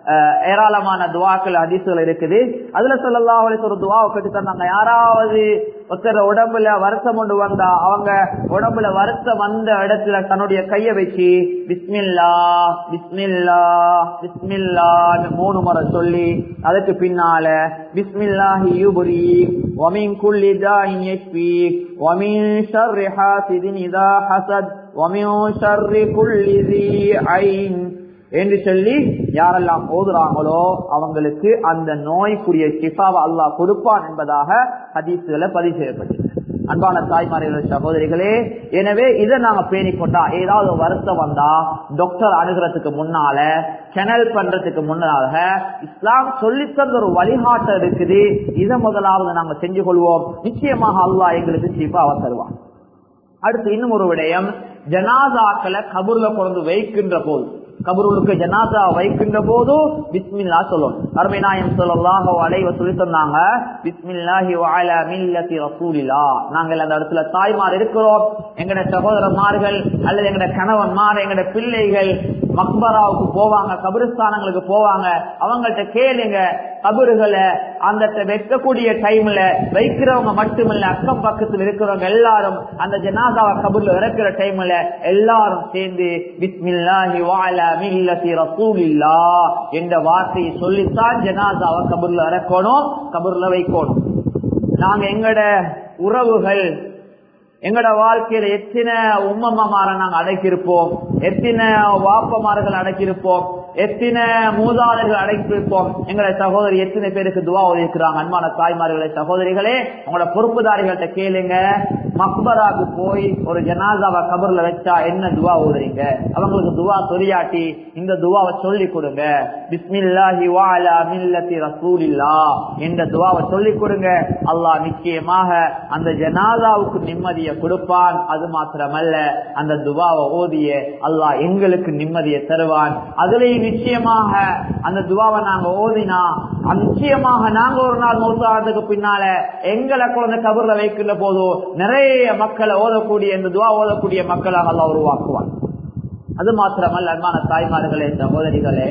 ஏராளமான துவாக்கள் அதிசுகள் இருக்குது அதுல சொல்லலாம் ஒரு துவாவை கட்டு தந்தாங்க யாராவது ஒருத்தர் உடம்புல வருத்தம் கொண்டு வந்தா அவங்க உடம்புல வருத்தம் வந்த இடத்துல தன்னுடைய கைய வச்சு பிஸ்மில்லா பிஸ்மில்லா பிஸ்மில்லான்னு மூணு முறை சொல்லி அதுக்கு பின்னால பிஸ்மில்லாஹி யுபுரி ومن كل داء يشفيك ومن شر حاسد إذا حسد ومن شر كل ذي عين என்று சொல்லி யாரெல்லாம் ஓதுறாங்களோ அவங்களுக்கு அந்த நோய்க்குரிய சிஃபாவை அல்லாஹ் கொடுப்பான் என்பதாக ஹதீசுகளை பதிவு செய்யப்பட்டது அன்பான தாய்மார்கள் சகோதரிகளே எனவே இதை நாங்க பேணிக்கொண்டா ஏதாவது வருத்தம் வந்தா டாக்டர் அணுகிறதுக்கு முன்னால சேனல் பண்றதுக்கு முன்னாக இஸ்லாம் சொல்லி தந்த ஒரு வழிகாட்டல் இருக்குது இதை முதலாவது நாங்க செஞ்சு கொள்வோம் நிச்சயமாக அல்லாஹ் எங்களுக்கு சிஃபாவை தருவான் அடுத்து இன்னும் ஒரு விடயம் ஜனாதாக்களை கபூர்ல கொண்டு வைக்கின்ற போது கபருளுக்கு ஜனாசா வைக்கின்ற போது பிஸ்மில்லா சொல்லணும் அருமை நாயம் சொல்லலாக அலைவ சொல்லி தந்தாங்க பிஸ்மில்லாஹி வாழ மில்லத்தி ரசூலிலா நாங்கள் அந்த இடத்துல தாய்மார் இருக்கிறோம் எங்கட சகோதரமார்கள் அல்லது எங்கட கணவன்மார் எங்கட பிள்ளைகள் மக்பராவுக்கு போவாங்க கபிரிஸ்தானங்களுக்கு போவாங்க அவங்கள்ட்ட கேளுங்க கபறுகளை அந்த வைக்கக்கூடிய டைம்ல வைக்கிறவங்க மட்டுமல்ல அக்கம் பக்கத்தில் இருக்கிறவங்க எல்லாரும் அந்த ஜனாதாவை கபூர்ல இறக்குற டைம்ல எல்லாரும் சேர்ந்து பிஸ்மில்லாஹி வாழ மில்லத்தி ரசூலில்லா என்ற வார்த்தையை சொல்லித்தான் ஜனாதாவை கபூர்ல இறக்கணும் கபூர்ல வைக்கணும் நாங்க எங்கட உறவுகள் எங்கட வாழ்க்கையில எத்தனை உம்மம்மார நாங்க அடக்கியிருப்போம் எத்தனை வாப்பமார்கள் அடக்கியிருப்போம் எத்தனை மூதாதைகள் அடக்கியிருப்போம் எங்களை சகோதரி எத்தனை பேருக்கு துவா ஒதுக்கிறாங்க அன்பான தாய்மார்களே சகோதரிகளே உங்களோட பொறுப்புதாரிகள்ட்ட கேளுங்க மக்பராக்கு போய் ஒரு ஜனாதாவை கபர்ல வச்சா என்ன துவா ஓதுறீங்க அவங்களுக்கு துவா தெரியாட்டி இந்த துவாவை சொல்லி கொடுங்க பிஸ்மில்லாஹி வாலா மில்லத்தி ரசூலில்லா என்ற துவாவை சொல்லி கொடுங்க அல்லாஹ் நிச்சயமாக அந்த ஜனாதாவுக்கு நிம்மதியை கொடுப்பான் அது மாத்திரமல்ல அந்த துவாவை ஓதிய அல்லாஹ் எங்களுக்கு நிம்மதியை தருவான் அதுலேயும் நிச்சயமாக அந்த துவாவை நாங்க ஓதினா நிச்சயமாக நாங்க ஒரு நாள் மூத்தாடுறதுக்கு பின்னால எங்களை குழந்தை கபர்ல வைக்கின்ற போதோ நிறைய மக்களை ஓதக்கூடிய இந்த துவா ஓதக்கூடிய மக்களாக அல்லாஹ் உருவாக்குவான் அது மாத்திரமல்ல அன்பான தாய்மார்களே சகோதரிகளே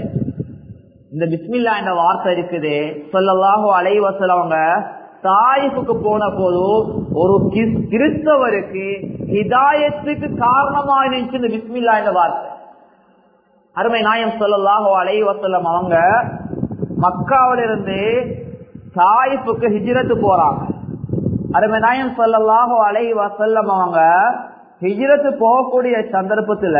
இந்த பிஸ்மில்லா என்ற வார்த்தை இருக்குது சொல்லலாக அலைவசலவங்க தாயிப்புக்கு போன போது ஒரு கிறிஸ்தவருக்கு ஹிதாயத்துக்கு காரணமா இருந்துச்சு இந்த பிஸ்மில்லா என்ற வார்த்தை அருமை நாயம் சொல்லலாஹோ அலை வசல்லம் அவங்க மக்காவிலிருந்து தாயிப்புக்கு ஹிஜ்ரத்து போறாங்க அருமை நாயம் சொல்லலாஹோ அலை வசல்லம் அவங்க ஹிஜ்ரத்து போகக்கூடிய சந்தர்ப்பத்துல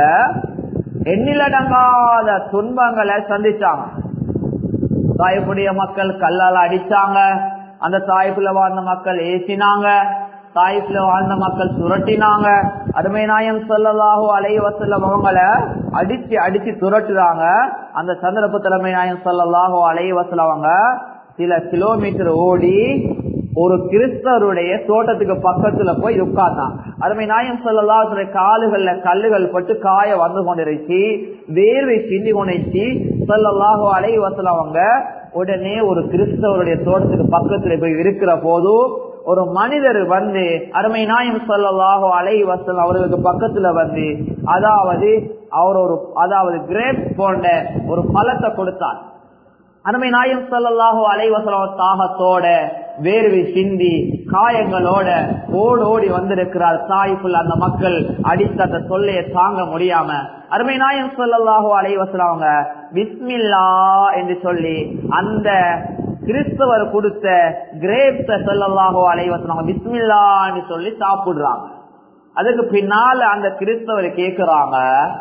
எண்ணிலடங்காத துன்பங்களை சந்திச்சாங்க தாய்ப்புடைய மக்கள் கல்லால் அடிச்சாங்க அந்த தாய்ப்புல வாழ்ந்த மக்கள் ஏசினாங்க தாய்ப்புல வாழ்ந்த மக்கள் சுரட்டினாங்க அருமை நாயம் சொல்லலாஹோ அலை வசல்லம் அவங்கள அடிச்சு அடிச்சு துரட்டுறாங்க அந்த சந்தர்ப்பத்தில் அருமை நாயம் சொல்லலாஹோ அலை வசல்லம் அவங்க சில கிலோமீட்டர் ஓடி ஒரு கிறிஸ்தவருடைய தோட்டத்துக்கு பக்கத்துல போய் உட்கார்ந்தாங்க அருமை நாயம் சொல்லலா காலுகள்ல கல்லுகள் பட்டு காய வந்து கொண்டிருச்சு வேர்வை சிந்தி கொண்டிருச்சு சொல்லலாகோ அலை வசல அவங்க உடனே ஒரு கிறிஸ்தவருடைய தோட்டத்துக்கு பக்கத்துல போய் இருக்கிற போது ஒரு மனிதர் வந்து அருமை நாயம் சொல்லலாகோ அலை வசல் அவர்களுக்கு பக்கத்துல வந்து அதாவது அவர் ஒரு அதாவது கிரேப் போன்ற ஒரு பழத்தை கொடுத்தார் அருமை நாயம் சொல்லலாகோ அலைவசலம் தாகத்தோட வேர்வை சிந்தி காயங்களோட ஓடு ஓடி வந்திருக்கிறார் தாய்ப்புள்ள அந்த மக்கள் அடித்த அந்த தொல்லையை தாங்க முடியாம அருமை நாயம் சொல்லலாகோ அலைவசலம் அவங்க பிஸ்மில்லா என்று சொல்லி அந்த கிறிஸ்தவர் கொடுத்த கிரேப்ஸ சொல்லலாகோ அலைவசலம் பிஸ்மில்லான்னு சொல்லி சாப்பிடுறாங்க அதுக்கு பின்னால அந்த கிறிஸ்தவர் கேக்குறாங்க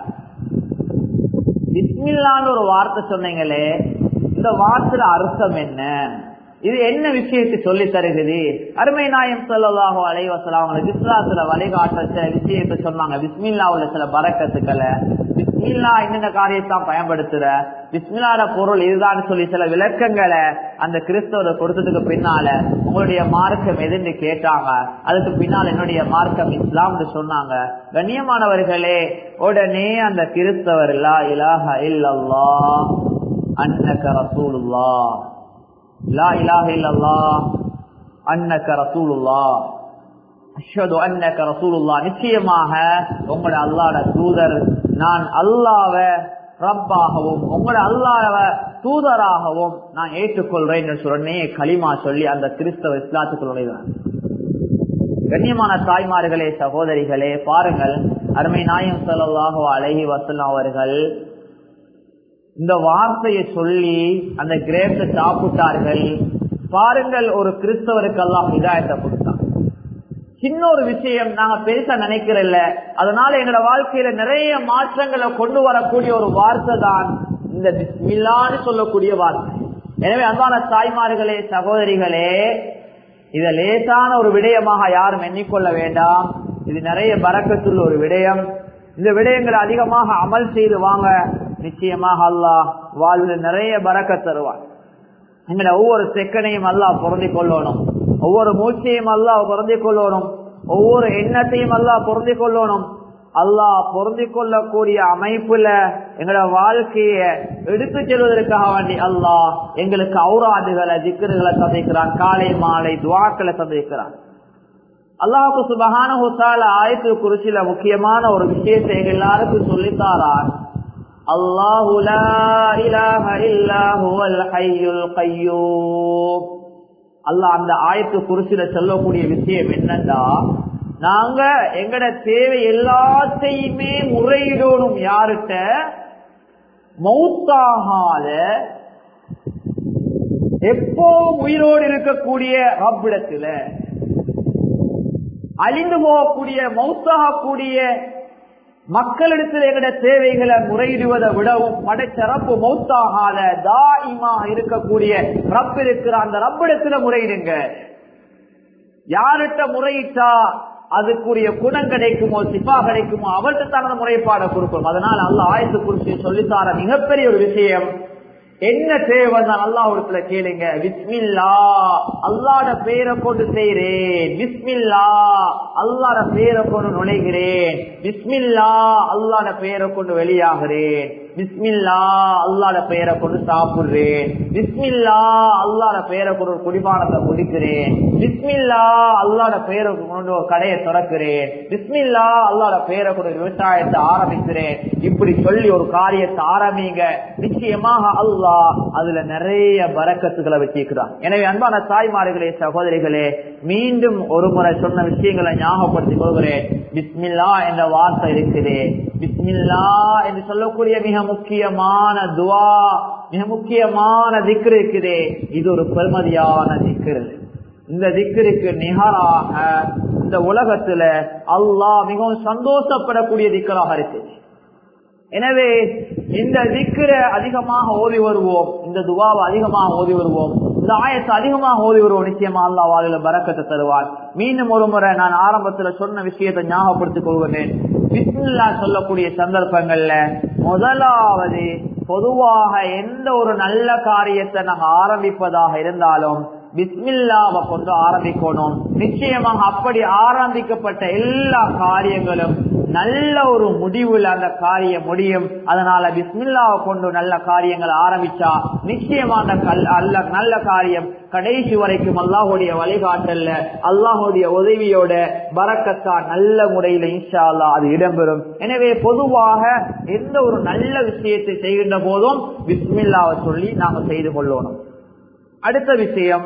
பிஸ்மில்லான்னு ஒரு வார்த்தை சொன்னீங்களே இந்த வார்த்தையில அர்த்தம் என்ன இது என்ன விஷயத்தை சொல்லி தருகிறது அருமை நாயம் சொல்லலாக அலைவசலாம் அவங்களுக்கு இஸ்லாத்துல வழிகாட்ட சில விஷயத்தை சொன்னாங்க பிஸ்மில்லாவுல சில பறக்கத்துக்களை பிஸ்மில்லா என்னென்ன காரியத்தான் பயன்படுத்துற பிஸ்மில்லாட பொருள் இதுதான் சொல்லி சில விளக்கங்களை அந்த கிறிஸ்தவரை கொடுத்ததுக்கு பின்னால உங்களுடைய மார்க்கம் எதுன்னு கேட்டாங்க அதுக்கு பின்னால் என்னுடைய மார்க்கம் இஸ்லாம்னு சொன்னாங்க கண்ணியமானவர்களே உடனே அந்த கிறிஸ்தவர் இல்லா இலாஹ இல்லல்லா அன்னக ரசூலுல்லா லா இலாஹ இல்லல்லா அன்னக ரசூலுல்லா அஷ்ஹது அன்னக ரசூலுல்லா நிச்சயமாக உங்களோட அல்லாஹ்ட தூதர் நான் அல்லாஹ்வ ரப்பாகவும் உங்களோட அல்லாஹ்வ தூதராகவும் நான் ஏற்றுக்கொள்றேன் என்று சொன்னே களிமா சொல்லி அந்த கிறிஸ்தவ இஸ்லாத்துக்குள் நுழைவார் கண்ணியமான தாய்மார்களே சகோதரிகளே பாருங்கள் அருமை நாயம் சொல்லலாக அழகி வசல்லாம் அவர்கள் இந்த வார்த்தையை சொல்லி அந்த கிரேப்ஸை சாப்பிட்டார்கள் பாருங்கள் ஒரு கிறிஸ்தவருக்கு எல்லாம் இதாயத்தை கொடுத்தான் சின்ன ஒரு விஷயம் நாங்க பெருசா நினைக்கிறல்ல அதனால எங்களோட வாழ்க்கையில நிறைய மாற்றங்களை கொண்டு வரக்கூடிய ஒரு வார்த்தை தான் இந்த பிஸ்மில்லான்னு சொல்லக்கூடிய வார்த்தை எனவே அன்பான தாய்மார்களே சகோதரிகளே இத லேசான ஒரு விடயமாக யாரும் எண்ணிக்கொள்ள வேண்டாம் இது நிறைய பறக்கத்துள்ள ஒரு விடயம் இந்த விடயங்களை அதிகமாக அமல் செய்து வாங்க நிச்சயமாக அல்லாஹ் வாழ்வில் நிறைய பறக்க தருவார் எங்களை ஒவ்வொரு செக்கனையும் அல்லாஹ் பொருந்தி கொள்ளணும் ஒவ்வொரு மூச்சையும் அல்லாஹ் பொருந்தி கொள்ளணும் ஒவ்வொரு எண்ணத்தையும் அல்லாஹ் பொருந்தி கொள்ளணும் அல்லாஹ் பொருந்தி கொள்ளக்கூடிய அமைப்புல எங்களோட வாழ்க்கைய எடுத்து செல்வதற்காக வேண்டி அல்லாஹ் எங்களுக்கு ஔராதுகளை திக்கர்களை சந்திக்கிறான் காலை மாலை துவாக்களை சந்திக்கிறான் அல்லாஹுக்கு சுபகான ஹுசால ஆயத்து குறிச்சில முக்கியமான ஒரு விஷயத்தை எங்க எல்லாருக்கும் சொல்லித்தாரான் அல்லாஹு லா இலாஹ இல்லா ஹுவல் ஹய்யுல் கய்யூம் அல்லாஹ் அந்த ஆயத்து குறிச்சில சொல்லக்கூடிய விஷயம் என்னன்னா நாங்க எங்கட தேவை எல்லாத்தையுமே முறையிடணும் யாருட்ட மௌத்தாகாத எப்போ உயிரோடு இருக்கக்கூடிய ரப்பிடத்துல அழிந்து போகக்கூடிய மௌத்தாகக்கூடிய மக்களிடத்தில் எங்கட தேவைகளை முறையிடுவதை விடவும் படைச்சரப்பு மௌத்தாகாத தாயிமா இருக்கக்கூடிய ரப் இருக்கிற அந்த ரப்பிடத்துல முறையிடுங்க யார்கிட்ட முறையிட்டா அதுக்குரிய குணம் கிடைக்குமோ சிப்பா கிடைக்குமோ அவர்கிட்ட தான் முறைப்பாட கொடுக்கும் அதனால அல்ல ஆயத்து குறிச்சு சொல்லித்தார மிகப்பெரிய ஒரு விஷயம் என்ன தேவை தான் அல்லாஹிடத்துல கேளுங்க பிஸ்மில்லா அல்லாட பேரை கொண்டு செய்கிறேன் பிஸ்மில்லா அல்லாட பேரை கொண்டு நுழைகிறேன் பிஸ்மில்லா அல்லாட பேரை கொண்டு வெளியாகிறேன் பிஸ்மில்லா அல்லாட பெயரை கொண்டு சாப்பிடுறேன் பிஸ்மில்லா அல்லாட பெயரை கொண்டு ஒரு குடிபானத்தை குடிக்கிறேன் பிஸ்மில்லா அல்லாட பெயரை கொண்டு ஒரு கடையை திறக்கிறேன் பிஸ்மில்லா அல்லாட பெயரை கொண்டு விவசாயத்தை ஆரம்பிக்கிறேன் இப்படி சொல்லி ஒரு காரியத்தை ஆரம்பிங்க நிச்சயமாக அல்லாஹ் அதுல நிறைய பறக்கத்துகளை வச்சிருக்கிறான் எனவே அன்பான தாய்மார்களே சகோதரிகளே மீண்டும் ஒரு முறை சொன்ன விஷயங்களை ஞாபகப்படுத்திக் கொள்கிறேன் பிஸ்மில்லா என்ற வார்த்தை இருக்குது பிஸ்மில்லா என்று சொல்லக்கூடிய மிக முக்கியமான துவா மிக முக்கியமான திக்ரு இருக்குதே இது ஒரு பெருமதியான திக்ரு இந்த திக்கிற்கு நிகராக இந்த உலகத்துல அல்லாஹ் மிகவும் சந்தோஷப்படக்கூடிய திக்கராக இருக்கு எனவே இந்த திக்கரை அதிகமாக ஓதி வருவோம் இந்த துவாவை அதிகமாக ஓதி வருவோம் இந்த ஆயத்தை அதிகமாக ஓதி வருவோம் நிச்சயமா அல்லா வாழ்ல பறக்கத்தை தருவார் மீண்டும் ஒரு முறை நான் ஆரம்பத்துல சொன்ன விஷயத்தை ஞாபகப்படுத்திக் கொள்கிறேன் பிஸ்மில்லா சொல்லக்கூடிய சந்தர்ப்பங்கள்ல முதலாவது பொதுவாக எந்த ஒரு நல்ல காரியத்தை நாங்க ஆரம்பிப்பதாக இருந்தாலும் பிஸ்மில்லாவை கொண்டு ஆரம்பிக்கணும் நிச்சயமாக அப்படி ஆரம்பிக்கப்பட்ட எல்லா காரியங்களும் நல்ல ஒரு முடிவுல அந்த காரியம் முடியும் அதனால பிஸ்மில்லாவை கொண்டு நல்ல காரியங்களை ஆரம்பிச்சா நிச்சயமா அந்த கல் அல்ல நல்ல காரியம் கடைசி வரைக்கும் அல்லாஹுடைய வழிகாட்டல்ல அல்லாஹுடைய உதவியோட பறக்கத்தா நல்ல முறையில இன்ஷா அல்லா அது இடம்பெறும் எனவே பொதுவாக எந்த ஒரு நல்ல விஷயத்தை செய்கின்ற போதும் பிஸ்மில்லாவை சொல்லி நாம செய்து கொள்ளணும் அடுத்த விஷயம்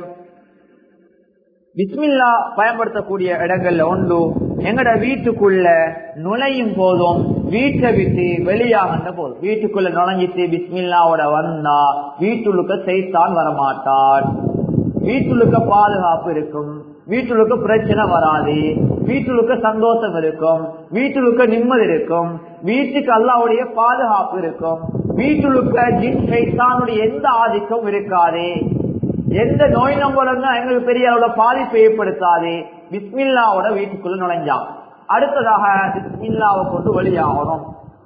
பிஸ்மில்லா பயன்படுத்தக்கூடிய இடங்கள்ல ஒன்று எங்கட வீட்டுக்குள்ள நுழையும் போதும் வீட்டை விட்டு வெளியாகின்ற போதும் வீட்டுக்குள்ள நுழைஞ்சிட்டு பிஸ்மில்லாவோட வந்தா வீட்டுள்ளுக்க செய்தான் வரமாட்டான் வீட்டுள்ளுக்க பாதுகாப்பு இருக்கும் வீட்டுளுக்கு பிரச்சனை வராது வீட்டுளுக்கு சந்தோஷம் இருக்கும் வீட்டுளுக்கு நிம்மதி இருக்கும் வீட்டுக்கு அல்லாவுடைய பாதுகாப்பு இருக்கும் வீட்டுளுக்க ஜின் சைத்தானுடைய எந்த ஆதிக்கம் இருக்காது எந்த நோய் நம்பரும் எங்களுக்கு பெரிய அளவுல பாதிப்பை ஏற்படுத்தாது பிஸ்மில்லாவோட வீட்டுக்குள்ள நுழைஞ்சான் அடுத்ததாக பிஸ்மில்லாவை கொண்டு வெளியாகணும்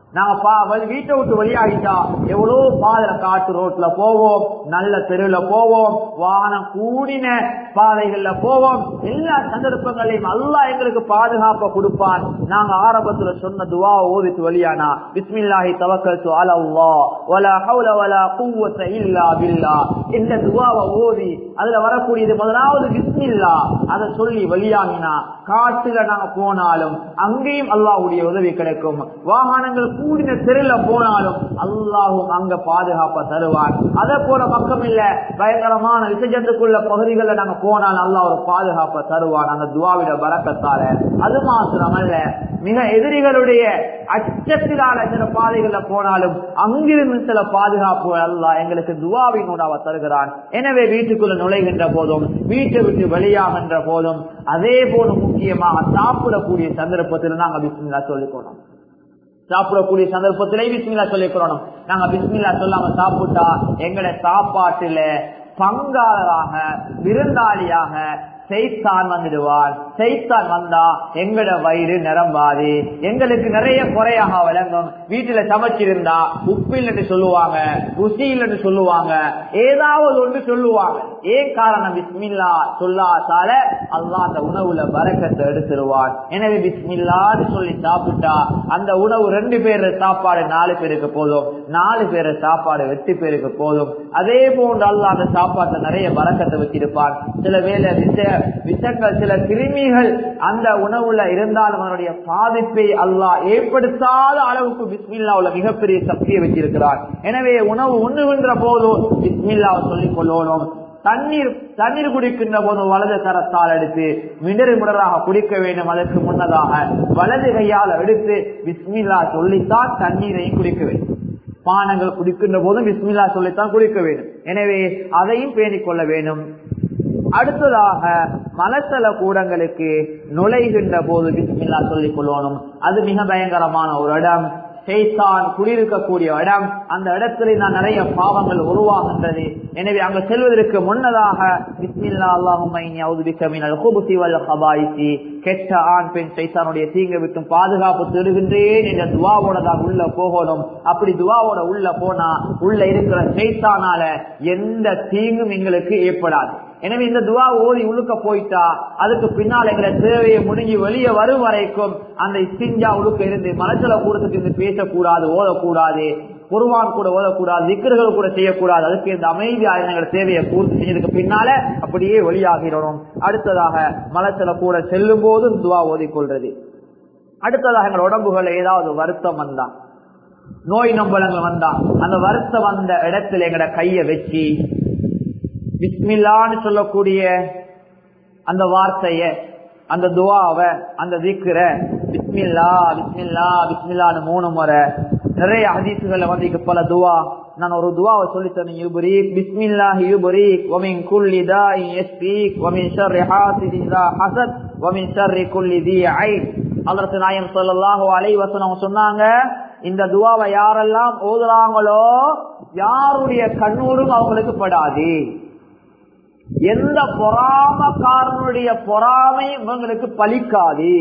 நாங்க வீட்டை விட்டு வெளியாகிட்டா எவ்வளவு பாதையில காட்டு ரோட்ல போவோம் நல்ல தெருவுல போவோம் வாகனம் கூடின பாதைகள்ல போவோம் எல்லா சந்தர்ப்பங்களையும் அல்லா எங்களுக்கு பாதுகாப்ப கொடுப்பான் நாங்க ஆரம்பத்துல சொன்ன துவா ஓதிட்டு வெளியானா பிஸ்மில்லாஹி தவக்கத்து அலல்லா வலா ஹவுல வலா குவத்த இல்லா பில்லா இந்த துவாவை ஓதி அதுல வரக்கூடியது முதலாவது பிஸ்மில்லா அதை சொல்லி வெளியாகினா காட்டுல நாங்க போனாலும் அங்கேயும் அல்லாவுடைய உதவி கிடைக்கும் வாகனங்கள் கூடின தெருல போனாலும் அல்லாஹும் அங்க பாதுகாப்ப தருவான் அதே போல பக்கம் இல்ல பயங்கரமான விசஜத்துக்குள்ள பகுதிகளில் நாங்க போனாலும் அல்லாஹ் ஒரு பாதுகாப்ப தருவான் அந்த துவாவிட பறக்கத்தால அது மாத்திரமல்ல மிக எதிரிகளுடைய அச்சத்திலான சில பாதைகள்ல போனாலும் அங்கிருந்து சில பாதுகாப்பு அல்ல எங்களுக்கு துவாவின் உணவை தருகிறான் எனவே வீட்டுக்குள்ள நுழைகின்ற போதும் வீட்டை விட்டு வெளியாகின்ற போதும் அதே போல முக்கியமாக சாப்பிடக்கூடிய சந்தர்ப்பத்தில் நாங்க பிஸ்மில்லா சொல்லிக்கணும் சாப்பிடக்கூடிய சந்தர்ப்பத்திலே பிஸ்மில்லா சொல்லிக்கிறோம் நாங்க பிஸ்மில்லா சொல்லாம சாப்பிட்டா எங்கட சாப்பாட்டுல பங்காளராக விருந்தாளியாக செய்தான் வந்துடுவார் செய்தான் வந்தா எங்கட வயிறு நிரம்பாது எங்களுக்கு நிறைய குறையாக விளங்கும் வீட்டுல சமைச்சிருந்தா உப்பு இல்லைன்னு சொல்லுவாங்க ருசி இல்லைன்னு சொல்லுவாங்க ஏதாவது ஒன்று சொல்லுவாங்க ஏன் காரணம் பிஸ்மில்லா சொல்லாதால அல்லா அந்த உணவுல பறக்கத்தை எடுத்துருவான் எனவே பிஸ்மில்லான்னு சொல்லி சாப்பிட்டா அந்த உணவு ரெண்டு பேர் சாப்பாடு நாலு பேருக்கு போதும் நாலு பேர் சாப்பாடு எட்டு பேருக்கு போதும் அதே போன்று அல்லா அந்த சாப்பாட்டுல நிறைய பறக்கத்தை வச்சிருப்பான் சில வேலை விஷங்கள் சில கிருமிகள் அந்த உணவுல இருந்தாலும் அதனுடைய பாதிப்பை அல்லாஹ் ஏற்படுத்தாத அளவுக்கு பிஸ்மில்லாவுல மிகப்பெரிய சக்தியை வச்சிருக்கிறார் எனவே உணவு உண்ணுகின்ற போதும் பிஸ்மில்லாவை சொல்லிக் கொள்ளணும் தண்ணீர் தண்ணீர் குடிக்கின்ற போது வலது கரத்தால் எடுத்து மிடறு மிடராக குடிக்க வேண்டும் அதற்கு முன்னதாக வலது கையால் எடுத்து பிஸ்மில்லா சொல்லித்தான் தண்ணீரையும் குடிக்க வேண்டும் பானங்கள் குடிக்கின்ற போதும் பிஸ்மில்லா சொல்லித்தான் குடிக்க வேண்டும் எனவே அதையும் பேணிக் கொள்ள வேண்டும் அடுத்ததாக மலசல கூடங்களுக்கு நுழைகின்ற போது பிஸ்மில்லா சொல்லிக் கொள்ளணும் அது மிக பயங்கரமான ஒரு இடம் செய்தான் குடியிருக்கக்கூடிய இடம் அந்த இடத்துல நான் நிறைய பாவங்கள் உருவாகின்றது எனவே அங்கு செல்வதற்கு முன்னதாக பிஸ்மில்லா அல்லாஹும் கெட்ட ஆண் பெண் சைத்தானுடைய தீங்க விட்டும் பாதுகாப்பு தருகின்றேன் என்ற துவாவோட தான் உள்ள போகணும் அப்படி துவாவோட உள்ள போனா உள்ள இருக்கிற சைத்தானால எந்த தீங்கும் எங்களுக்கு ஏற்படாது எனவே இந்த துவா ஓதி உழுக்க போயிட்டா அதுக்கு பின்னால் எங்களை தேவையை முடிஞ்சு வெளியே வரும் வரைக்கும் அந்த இஸ்திஞ்சா உழுக்க இருந்து மலச்சல கூடத்துக்கு இருந்து பேசக்கூடாது ஓதக்கூடாது குருவான் கூட ஓதக்கூடாது திக்கர்கள் கூட செய்யக்கூடாது அதுக்கு இந்த அமைதியா எங்களை தேவையை பூர்த்தி செஞ்சதுக்கு பின்னால அப்படியே வெளியாகிறோம் அடுத்ததாக மலச்சல கூட செல்லும் போது துவா ஓதிக்கொள்றது அடுத்ததாக எங்கள் உடம்புகள் ஏதாவது வருத்தம் வந்தா நோய் நம்பலங்கள் வந்தா அந்த வருத்தம் வந்த இடத்துல எங்கட கைய வச்சு பிஸ்மில்லான்னு சொல்லக்கூடிய அந்த வார்த்தைய அந்த துவாவை அந்த திக்கிற பிஸ்மில்லா பிஸ்மில்லா பிஸ்மில்லான்னு மூணு முறை நிறைய ஹதீசுகள்ல வந்து இங்க பல துவா நான் ஒரு துவாவை சொல்லித்தரேன் யுபரீக் பிஸ்மில்லாஹி யுபரீக் வமின் குல்லி தாஇ யஸ்பீக் வமின் ஷர்ரி ஹாசிதின் இதா ஹஸத் வமின் ஷர்ரி குல்லி தி ஐன் ஹஜ்ரத் நாயம் ஸல்லல்லாஹு அலைஹி வஸல்லம் சொன்னாங்க இந்த துவாவை யாரெல்லாம் ஓதுறாங்களோ யாருடைய கண்ணூரும் அவங்களுக்கு படாது எந்த பொறாமக்காரனுடைய பொறாமை இவங்களுக்கு பலிக்காது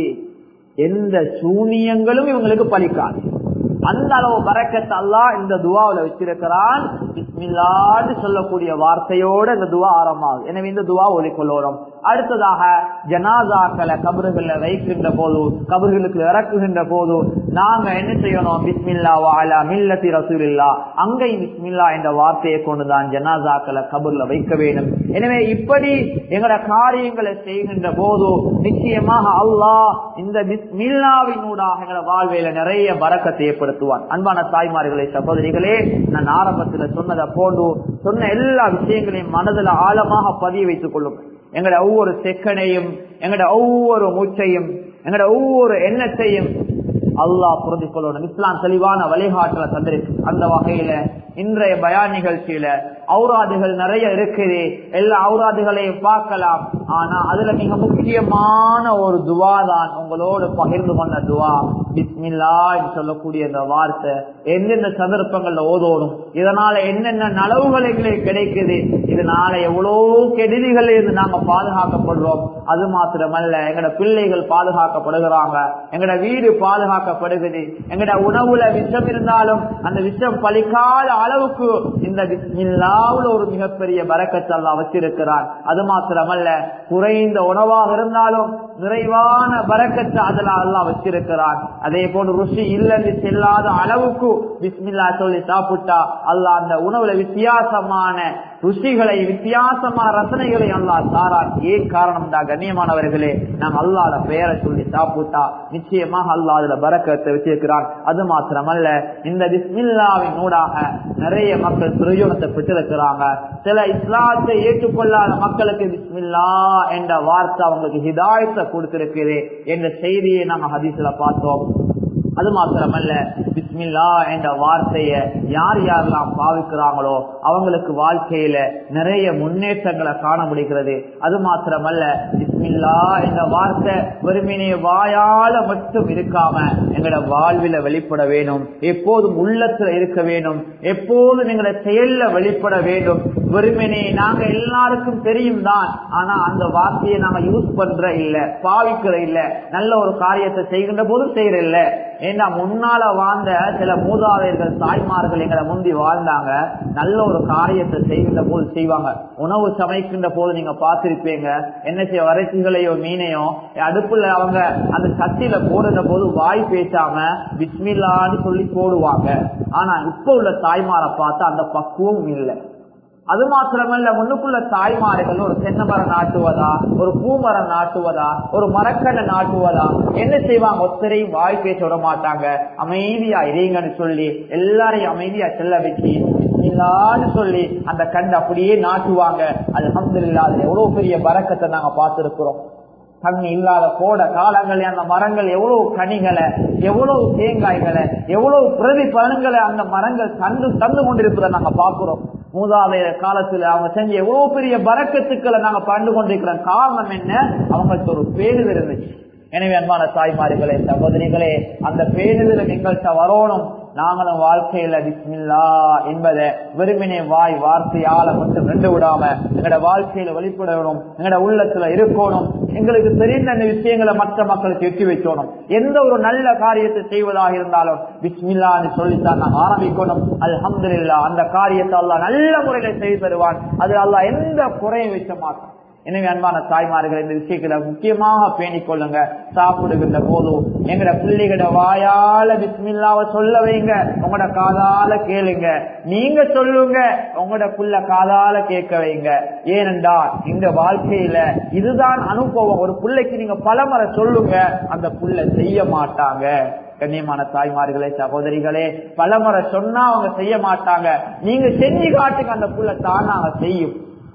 எந்த சூனியங்களும் இவங்களுக்கு பலிக்காது அந்த அளவு பறக்கத்தை அல்லா இந்த துவாவில வச்சிருக்கிறான் பிஸ்மில்லான்னு சொல்லக்கூடிய வார்த்தையோட இந்த துவா ஆரம்பமாகுது எனவே இந்த துவா ஒலிக்கொள்ளோரும் அடுத்ததாக ஜனாசாக்களை கபறுகள்ல வைக்கின்ற போது கபர்களுக்கு இறக்குகின்ற போது நாங்க என்ன செய்யணும் பிஸ்மில்லா வாலா மில்லத்தி ரசூலில்லா அங்கை பிஸ்மில்லா என்ற வார்த்தையை கொண்டுதான் ஜனாசாக்களை கபர்ல வைக்க வேண்டும் எனவே இப்படி எங்களோட காரியங்களை செய்கின்ற போது நிச்சயமாக அல்லாஹ் இந்த பிஸ்மில்லாவினூடாக எங்களோட வாழ்வையில நிறைய பறக்கத்தை ஏற்படுத்துவான் அன்பான தாய்மார்களே சகோதரிகளே நான் ஆரம்பத்துல சொன்னதை போன்று சொன்ன எல்லா விஷயங்களையும் மனதில் ஆழமாக பதிய வைத்துக் கொள்ளும் எங்களோட ஒவ்வொரு செக்கனையும் எங்களோட ஒவ்வொரு மூச்சையும் எங்களோட ஒவ்வொரு எண்ணத்தையும் அல்லாஹ் புரிந்து கொள்ளணும் இஸ்லாம் தெளிவான வழிகாட்டல தந்திருக்கு அந்த வகையில இன்றைய பயான் நிகழ்ச்சியில ஔராதுகள் நிறைய இருக்குது எல்லா ஔராதுகளையும் பார்க்கலாம் ஆனா அதுல மிக முக்கியமான ஒரு துவா தான் உங்களோடு பகிர்ந்து கொண்ட துவா பிஸ்மில்லா என்று சொல்லக்கூடிய இந்த வார்த்தை எந்தெந்த சந்தர்ப்பங்கள்ல ஓதோடும் இதனால என்னென்ன நலவுகள் எங்களுக்கு கிடைக்குது இதனால எவ்வளவு கெடுதிகள் இருந்து நாங்க பாதுகாக்கப்படுறோம் அது மாத்திரமல்ல எங்கட பிள்ளைகள் பாதுகாக்கப்படுகிறாங்க எங்கட வீடு பாதுகாக்கப்படுகிறது எங்கட உணவுல விஷம் இருந்தாலும் அந்த விஷம் பலிக்காத அளவுக்கு இந்த பிஸ்மில்லாவுல ஒரு மிகப்பெரிய பறக்கத்தல்லா வச்சிருக்கிறான் அது மாத்திரமல்ல குறைந்த உணவாக இருந்தாலும் நிறைவான பறக்கத்தை அதுல அல்லா வச்சிருக்கிறான் அதே போன்று ருசி இல்லைன்னு செல்லாத அளவுக்கு பிஸ்மில்லா சொல்லி சாப்பிட்டா அல்லா அந்த உணவுல வித்தியாசமான ருசிகளை வித்தியாசமான ரசனைகளை அல்லா தாரான் ஏன் காரணம் தான் கண்ணியமானவர்களே நாம் அல்லாத பெயரை சொல்லி சாப்பிட்டா நிச்சயமாக அல்லா அதுல பறக்கத்தை வச்சிருக்கிறான் அது மாத்திரமல்ல இந்த பிஸ்மில்லாவின் ஊடாக நிறைய மக்கள் பிரயோஜனத்தை பெற்றிருக்கிறாங்க சில இஸ்லாத்தை ஏற்றுக்கொள்ளாத மக்களுக்கு பிஸ்மில்லா என்ற வார்த்தை அவங்களுக்கு ஹிதாயத்தை கொடுத்திருக்கிறது என்ற செய்தியை நாங்க ஹதீஸ்ல பார்த்தோம் அது மாத்திரமல்ல பிஸ்மில்லா என்ற வார்த்தைய யார் யாரெல்லாம் பாவிக்கிறாங்களோ அவங்களுக்கு வாழ்க்கையில நிறைய முன்னேற்றங்களை காண முடிகிறது அது மாத்திரமல்ல பிஸ்மில்லா என்ற வார்த்தை வெறுமனே வாயால மட்டும் இருக்காம எங்களோட வாழ்வில வெளிப்பட வேணும் எப்போதும் உள்ளத்துல இருக்க வேணும் எப்போதும் எங்களோட செயல்ல வெளிப்பட வேண்டும் வெறுமனே நாங்க எல்லாருக்கும் தெரியும் தான் ஆனா அந்த வார்த்தையை நாங்க யூஸ் பண்ற இல்ல பாவிக்கிற இல்ல நல்ல ஒரு காரியத்தை செய்கின்ற போது செய்யற இல்ல ஏன்னா முன்னால வாழ்ந்த சில மூதாதையர்கள் தாய்மார்கள் எங்களை முந்தி வாழ்ந்தாங்க நல்ல ஒரு காரியத்தை செய்கின்ற போது செய்வாங்க உணவு சமைக்கின்ற போது நீங்க பார்த்திருப்பீங்க என்ன செய்ய வரைச்சிகளையோ மீனையோ அடுப்புல அவங்க அந்த சட்டியில போடுற போது வாய் பேசாம பிஸ்மில்லான்னு சொல்லி போடுவாங்க ஆனா இப்ப உள்ள தாய்மாரை பார்த்தா அந்த பக்குவம் இல்லை அது மாத்திரமல்ல முன்னுக்குள்ள தாய்மார்கள் ஒரு தென்னை மரம் நாட்டுவதா ஒரு பூமரம் நாட்டுவதா ஒரு மரக்கடை நாட்டுவதா என்ன செய்வாங்க ஒத்தரையும் வாய் பேச விட மாட்டாங்க அமைதியா இறைங்கன்னு சொல்லி எல்லாரையும் அமைதியா செல்ல வச்சு இல்லான்னு சொல்லி அந்த கண் அப்படியே நாட்டுவாங்க அது அஹமதுல்லா அதுல எவ்வளவு பெரிய பறக்கத்தை நாங்க பார்த்திருக்கிறோம் தண்ணி இல்லாத கோட காலங்களே அந்த மரங்கள் எவ்வளவு கனிகளை எவ்வளவு தேங்காய்களை எவ்வளவு பிரதிபலன்களை அந்த மரங்கள் தந்து தந்து கொண்டிருப்பதை நாங்க பாக்குறோம் மூதாதைய காலத்துல அவங்க செஞ்ச எவ்வளவு பெரிய பறக்கத்துக்களை நாங்க பண்டு கொண்டிருக்கிறோம் காரணம் என்ன அவங்களுக்கு ஒரு பேணுதல் இருந்துச்சு எனவே அன்பான தாய்மார்களே சகோதரிகளே அந்த பேணுதல் எங்கள்கிட்ட வரணும் நாங்களும் வாழ்க்கையில பிஸ்மில்லா என்பதை வெறுமனே வாய் வார்த்தையால மட்டும் ரெண்டு விடாம எங்களோட வாழ்க்கையில வெளிப்படணும் எங்களோட உள்ளத்துல இருக்கணும் எங்களுக்கு தெரிந்த அந்த விஷயங்களை மற்ற மக்களுக்கு எட்டி வைக்கணும் எந்த ஒரு நல்ல காரியத்தை செய்வதாக இருந்தாலும் பிஸ்மில்லான்னு சொல்லித்தான் நாங்க ஆரம்பிக்கணும் அது அஹமதுல்லா அந்த காரியத்தை அல்லா நல்ல முறையில செய்து தருவான் அது அல்லா எந்த குறையும் வைக்க மாட்டோம் எனவே அன்பான தாய்மார்கள் இந்த விஷயங்களை முக்கியமாக பேணிக் கொள்ளுங்க சாப்பிடுகின்ற போதும் எங்கட பிள்ளைகள வாயால பிஸ்மில்லாவ சொல்ல வைங்க உங்களோட காதால கேளுங்க நீங்க சொல்லுங்க உங்களோட புள்ள காதால கேட்க வைங்க ஏனென்றா இந்த வாழ்க்கையில இதுதான் அனுபவம் ஒரு பிள்ளைக்கு நீங்க பலமுறை சொல்லுங்க அந்த புள்ள செய்ய மாட்டாங்க கண்ணியமான தாய்மார்களே சகோதரிகளே பலமுறை சொன்னா அவங்க செய்ய மாட்டாங்க நீங்க செஞ்சு காட்டுங்க அந்த புள்ள தானாக செய்யும்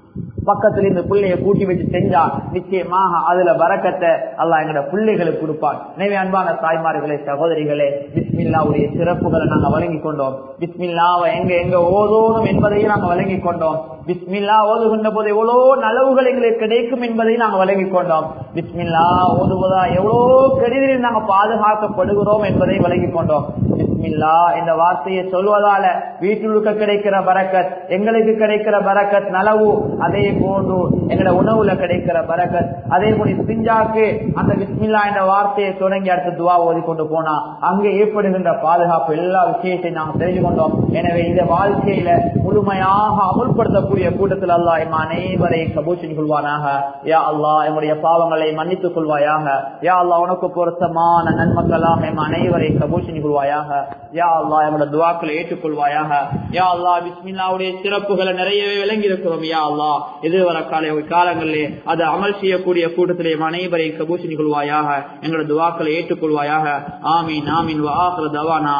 பக்கத்துல இந்த பிள்ளைய கூட்டி வச்சு செஞ்சா நிச்சயமாக அதுல வரக்கத்தை அல்லாஹ் எங்களோட பிள்ளைகளுக்கு கொடுப்பான் எனவே அன்பான தாய்மார்களே சகோதரிகளே பிஸ்மில்லாவுடைய சிறப்புகளை நாங்க வழங்கி கொண்டோம் பிஸ்மில்லாவை எங்க எங்க ஓதோனும் என்பதையும் நாங்க வழங்கி கொண்டோம் பிஸ்மில்லா ஓதுகின்ற போது எவ்வளவு நலவுகள் எங்களுக்கு கிடைக்கும் என்பதையும் நாங்க வழங்கி கொண்டோம் பிஸ்மில்லா ஓதுவதா எவ்வளவு கெடுதலில் நாங்க பாதுகாக்கப்படுகிறோம் என்பதை வழங்கி கொண்டோம் பிஸ்மில்லா இந்த வார்த்தையை சொல்வதால வீட்டிலுக்க கிடைக்கிற பரக்கத் எங்களுக்கு கிடைக்கிற பரக்கத் நலவு அதே போன்று எங்களோட உணவுல கிடைக்கிற பரக்கத் அதே போல பிஞ்சாக்கு அந்த பிஸ்மில்லா என்ற வார்த்தையை தொடங்கி அடுத்து துவா ஓதி கொண்டு போனா அங்கே ஏற்படுகின்ற பாதுகாப்பு எல்லா விஷயத்தையும் நாம் தெரிஞ்சு கொண்டோம் எனவே இந்த வாழ்க்கையில முழுமையாக அமுல்படுத்தக்கூடிய கூட்டத்தில் அல்லாஹ் எம் அனைவரையும் கபூஷன் கொள்வானாக யா அல்லாஹ் எம்முடைய பாவங்களை மன்னித்துக் கொள்வாயாக யா அல்லாஹ் உனக்கு பொருத்தமான நன்மக்களாம் எம் அனைவரையும் கபூஷன் கொள்வாயாக யா அல்லாஹ் எம்மோட துவாக்களை ஏற்றுக்கொள்வாயாக யா அல்லாஹ் பிஸ்மில்லாவுடைய சிறப்புகளை நிறையவே விளங்கி இருக்கிறோம் யா அல்லாஹ் எதிர்வர கால காலங்களிலே அது அமல் செய்யக்கூடிய கூட்டத்திலே எம் அனைவரையும் கபூஷன் கொள்வாயாக எங்களோட துவாக்களை ஏற்றுக்கொள்வாயாக ஆமீன் ஆமீன் வாஹர் தவானா